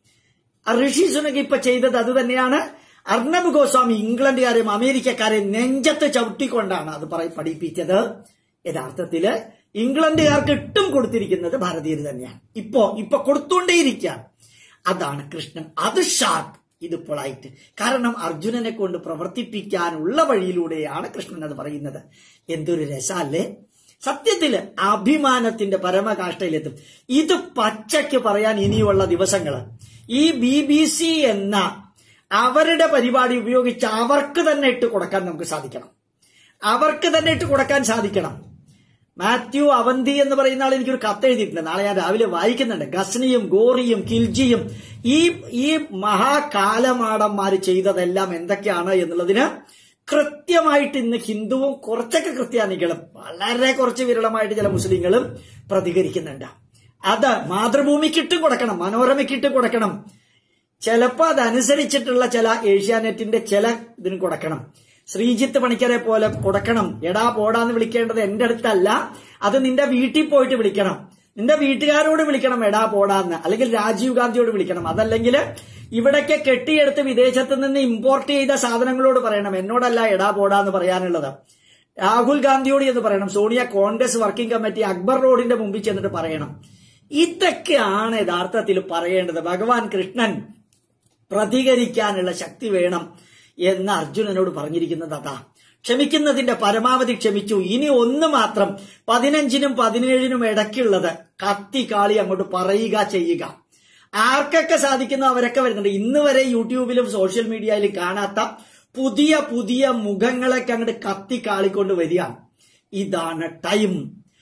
ആ ഋഷി സുനക് ഇപ്പൊ ചെയ്തത് അത് തന്നെയാണ് അർണബ് ഗോസ്വാമി ഇംഗ്ലണ്ടുകാരെയും അമേരിക്കക്കാരെയും നെഞ്ചത്ത് ചവിട്ടിക്കൊണ്ടാണ് അത് പറ പഠിപ്പിച്ചത് യഥാർത്ഥത്തില് ഇംഗ്ലണ്ടുകാർക്ക് ഇട്ടും കൊടുത്തിരിക്കുന്നത് ഭാരതീയർ തന്നെയാണ് ഇപ്പോ ഇപ്പൊ കൊടുത്തുകൊണ്ടേയിരിക്കുകയാണ് അതാണ് കൃഷ്ണൻ അത് ഷാർപ്പ് ഇത് പൊളൈറ്റ് കാരണം അർജുനനെ കൊണ്ട് പ്രവർത്തിപ്പിക്കാനുള്ള വഴിയിലൂടെയാണ് കൃഷ്ണൻ അത് പറയുന്നത് എന്തൊരു രസല്ലേ സത്യത്തില് അഭിമാനത്തിന്റെ പരമകാഷ്ഠയിലെത്തും ഇത് പച്ചയ്ക്ക് പറയാൻ ഇനിയുള്ള ദിവസങ്ങള് ഈ ബി ബി സി എന്ന അവരുടെ പരിപാടി ഉപയോഗിച്ച് അവർക്ക് തന്നെ ഇട്ട് കൊടുക്കാൻ നമുക്ക് സാധിക്കണം അവർക്ക് തന്നെ ഇട്ട് കൊടുക്കാൻ സാധിക്കണം മാത്യു അവന്തി എന്ന് പറയുന്ന ആൾ എനിക്കൊരു കത്ത് എഴുതിയിട്ടുണ്ട് നാളെ ഞാൻ രാവിലെ വായിക്കുന്നുണ്ട് ഗസ്നിയും ഗോറിയും കിൽജിയും ഈ ഈ മഹാകാലമാടന്മാർ ചെയ്തതെല്ലാം എന്തൊക്കെയാണ് എന്നുള്ളതിന് കൃത്യമായിട്ട് ഇന്ന് ഹിന്ദുവും കുറച്ചൊക്കെ ക്രിസ്ത്യാനികളും വളരെ കുറച്ച് വിരളമായിട്ട് ചില മുസ്ലിങ്ങളും പ്രതികരിക്കുന്നുണ്ട് അത് മാതൃഭൂമിക്കിട്ട് കൊടുക്കണം മനോരമയ്ക്കിട്ട് കൊടുക്കണം ചിലപ്പോ അതനുസരിച്ചിട്ടുള്ള ചില ഏഷ്യാനെറ്റിന്റെ ചില ഇതിന് കൊടുക്കണം ശ്രീജിത്ത് പണിക്കരെ പോലെ കൊടുക്കണം എടാ പോടാന്ന് വിളിക്കേണ്ടത് എന്റെ അടുത്തല്ല അത് നിന്റെ വീട്ടിൽ പോയിട്ട് വിളിക്കണം നിന്റെ വീട്ടുകാരോട് വിളിക്കണം എടാ പോടാന്ന് അല്ലെങ്കിൽ രാജീവ് ഗാന്ധിയോട് വിളിക്കണം അതല്ലെങ്കിൽ ഇവിടൊക്കെ കെട്ടിയെടുത്ത് വിദേശത്ത് നിന്ന് ഇമ്പോർട്ട് ചെയ്ത സാധനങ്ങളോട് പറയണം എന്നോടല്ല എടാ പോടാന്ന് പറയാനുള്ളത് രാഹുൽ ഗാന്ധിയോട് എന്ന് പറയണം സോണിയ കോൺഗ്രസ് വർക്കിംഗ് കമ്മിറ്റി അക്ബർ റോഡിന്റെ മുമ്പിൽ ചെന്നിട്ട് പറയണം ഇതൊക്കെയാണ് യഥാർത്ഥത്തിൽ പറയേണ്ടത് ഭഗവാൻ കൃഷ്ണൻ പ്രതികരിക്കാനുള്ള ശക്തി വേണം എന്ന് അർജുനനോട് പറഞ്ഞിരിക്കുന്നത് അതാ ക്ഷമിക്കുന്നതിന്റെ പരമാവധി ക്ഷമിച്ചു ഇനി ഒന്ന് മാത്രം പതിനഞ്ചിനും പതിനേഴിനും ഇടയ്ക്കുള്ളത് കത്തി കാളി അങ്ങോട്ട് പറയുക ചെയ്യുക ആർക്കൊക്കെ സാധിക്കുന്നോ അവരൊക്കെ വരുന്നുണ്ട് ഇന്ന് വരെ യൂട്യൂബിലും സോഷ്യൽ മീഡിയയിലും കാണാത്ത പുതിയ പുതിയ മുഖങ്ങളൊക്കെ അങ്ങോട്ട് കത്തി കാളിക്കൊണ്ട് വരികയാണ് ഇതാണ് ടൈം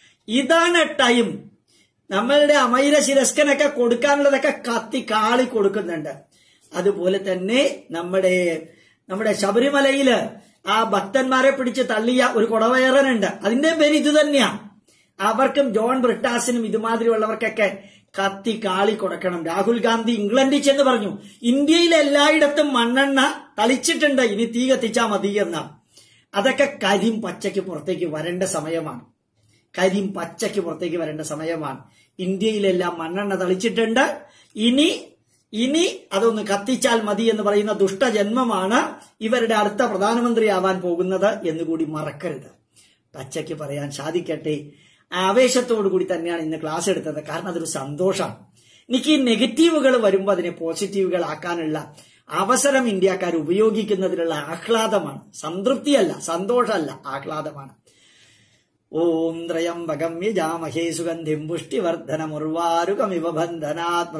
ഇതാണ് ടൈം നമ്മളുടെ അമൈര ശിരസ്കനൊക്കെ കൊടുക്കാനുള്ളതൊക്കെ കത്തി കാളി കൊടുക്കുന്നുണ്ട് അതുപോലെ തന്നെ നമ്മുടെ നമ്മുടെ ശബരിമലയില് ആ ഭക്തന്മാരെ പിടിച്ച് തള്ളിയ ഒരു കുടവയറനുണ്ട് അതിന്റെ പേര് ഇത് തന്നെയാ അവർക്കും ജോൺ ബ്രിട്ടാസിനും ഇതുമാതിരിയുള്ളവർക്കൊക്കെ കത്തി കാളി കൊടുക്കണം രാഹുൽ ഗാന്ധി ഇംഗ്ലണ്ടിൽ ചെന്ന് പറഞ്ഞു ഇന്ത്യയിൽ എല്ലായിടത്തും മണ്ണെണ്ണ തളിച്ചിട്ടുണ്ട് ഇനി തീ കത്തിച്ചാ മതി എന്ന അതൊക്കെ കരിം പച്ചയ്ക്ക് പുറത്തേക്ക് വരേണ്ട സമയമാണ് കരിം പച്ചയ്ക്ക് പുറത്തേക്ക് വരേണ്ട സമയമാണ് ഇന്ത്യയിലെല്ലാം മണ്ണെണ്ണ തളിച്ചിട്ടുണ്ട് ഇനി ഇനി അതൊന്ന് കത്തിച്ചാൽ മതി എന്ന് പറയുന്ന ദുഷ്ടജന്മമാണ് ഇവരുടെ അടുത്ത പ്രധാനമന്ത്രിയാവാൻ പോകുന്നത് എന്നുകൂടി മറക്കരുത് പച്ചയ്ക്ക് പറയാൻ സാധിക്കട്ടെ ആവേശത്തോടു കൂടി തന്നെയാണ് ഇന്ന് ക്ലാസ് എടുത്തത് കാരണം അതൊരു സന്തോഷമാണ് എനിക്ക് ഈ നെഗറ്റീവുകൾ വരുമ്പോൾ അതിനെ പോസിറ്റീവുകൾ ആക്കാനുള്ള അവസരം ഇന്ത്യക്കാർ ഉപയോഗിക്കുന്നതിനുള്ള ആഹ്ലാദമാണ് സംതൃപ്തിയല്ല സന്തോഷമല്ല ആഹ്ലാദമാണ് ഓം ത്രയംബകം യജാമഹേ സുഗന്ധിം പുഷ്ടിവർദ്ധനമുർവാരുകമിവ ബന്ധനാത്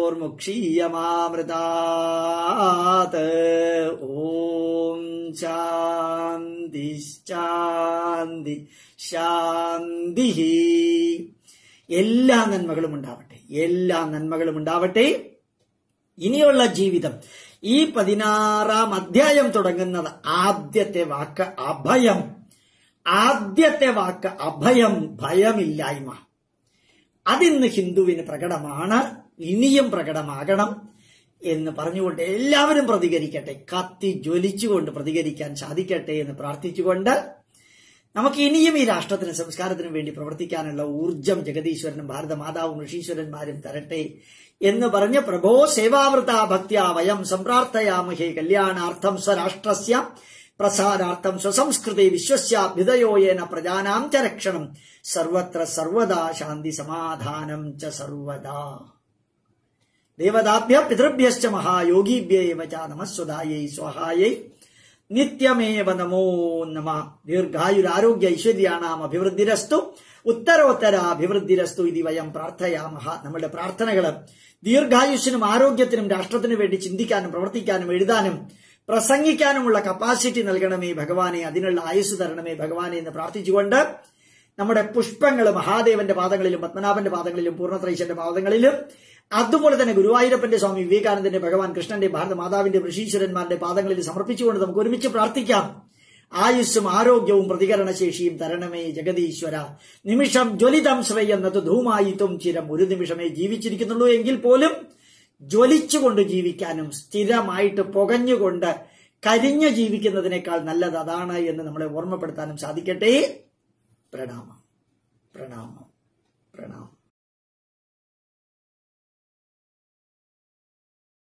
മൃത്യോർമുക്ഷീയമാമൃതാത് ഓം ശാന്തി ശാന്തി ശാന്തി എല്ലാ നന്മകളും ഉണ്ടാവട്ടെ എല്ലാ നന്മകളും ഉണ്ടാവട്ടെ ഇനിയുള്ള ജീവിതം ഈ പതിനാറാം അധ്യായം തുടങ്ങുന്നത് ആദ്യത്തെ വാക്ക് അഭയം ആദ്യത്തെ വാക്ക് അഭയം ഭയമില്ലായ്മ അതിന്ന് ഹിന്ദുവിന് പ്രകടമാണ് ഇനിയും പ്രകടമാകണം എന്ന് പറഞ്ഞുകൊണ്ട് എല്ലാവരും പ്രതികരിക്കട്ടെ കത്തി ജ്വലിച്ചുകൊണ്ട് പ്രതികരിക്കാൻ സാധിക്കട്ടെ എന്ന് പ്രാർത്ഥിച്ചുകൊണ്ട് നമുക്ക് ഇനിയും ഈ രാഷ്ട്രത്തിനും സംസ്കാരത്തിനും വേണ്ടി പ്രവർത്തിക്കാനുള്ള ഊർജം ജഗദീശ്വരനും ഭാരതമാതാവും ഋഷീശ്വരന്മാരും തരട്ടെ എന്ന് പറഞ്ഞ് പ്രഭോ സേവാവൃത ഭക്തിയ വയം സംപ്രാർത്ഥയാമഹേ കല്യാണാർത്ഥം സ്വരാഷ്ട്രസ്യ പ്രസാരാർത്ഥം സ്വസംസ്കൃതി വിശ്വസ്യാഭ്യുദയോയേന പ്രജാനാം ച രക്ഷണം സർവത്ര സർവദാ ശാന്തി സമാധാനം ച സർവദാ ദേവതാഭ്യ പിതൃഭ്യശ്ച മഹായോഗിഭ്യേവ ച നമസ്വദായൈ സ്വഹായൈ നിത്യമേവ നമോ നമ ദീർഘായുരാരോഗ്യ ഐശ്വര്യാണാം അഭിവൃദ്ധിരസ്തു ഉത്തരോത്തര അഭിവൃദ്ധിരസ്തു ഇത് വയം പ്രാർത്ഥയാമഹ നമ്മുടെ പ്രാർത്ഥനകൾ ദീർഘായുഷിനും ആരോഗ്യത്തിനും രാഷ്ട്രത്തിനു വേണ്ടി ചിന്തിക്കാനും പ്രവർത്തിക്കാനും എഴുതാനും പ്രസംഗിക്കാനുമുള്ള കപ്പാസിറ്റി നൽകണമേ ഭഗവാനെ അതിനുള്ള ആയുസ് തരണമേ ഭഗവാനെ എന്ന് പ്രാർത്ഥിച്ചുകൊണ്ട് നമ്മുടെ പുഷ്പങ്ങൾ മഹാദേവന്റെ പാദങ്ങളിലും പത്മനാഭന്റെ പാദങ്ങളിലും പൂർണ്ണത്രൈശന്റെ പാദങ്ങളിലും അതുപോലെ തന്നെ ഗുരുവായൂരപ്പന്റെ സ്വാമി വിവേകാനന്ദന്റെ ഭഗവാൻ കൃഷ്ണന്റെ ഭാരത മാതാവിന്റെ ഋഷീശ്വരന്മാരുടെ പാദങ്ങളിൽ സമർപ്പിച്ചുകൊണ്ട് നമുക്ക് ഒരുമിച്ച് പ്രാർത്ഥിക്കാം ആയുസ്സും ആരോഗ്യവും പ്രതികരണശേഷിയും തരണമേ ജഗതീശ്വര നിമിഷം ജ്വലിതം ശ്രയെന്നത് ധൂമായിത്വം ചിരം ഒരു നിമിഷമേ ജീവിച്ചിരിക്കുന്നുള്ളൂ എങ്കിൽ പോലും ജ്വലിച്ചുകൊണ്ട് ജീവിക്കാനും സ്ഥിരമായിട്ട് പുകഞ്ഞുകൊണ്ട് കരിഞ്ഞു ജീവിക്കുന്നതിനേക്കാൾ നല്ലത് അതാണ് എന്ന് നമ്മളെ ഓർമ്മപ്പെടുത്താനും സാധിക്കട്ടെ പ്രണാമം പ്രണാമം പ്രണാമം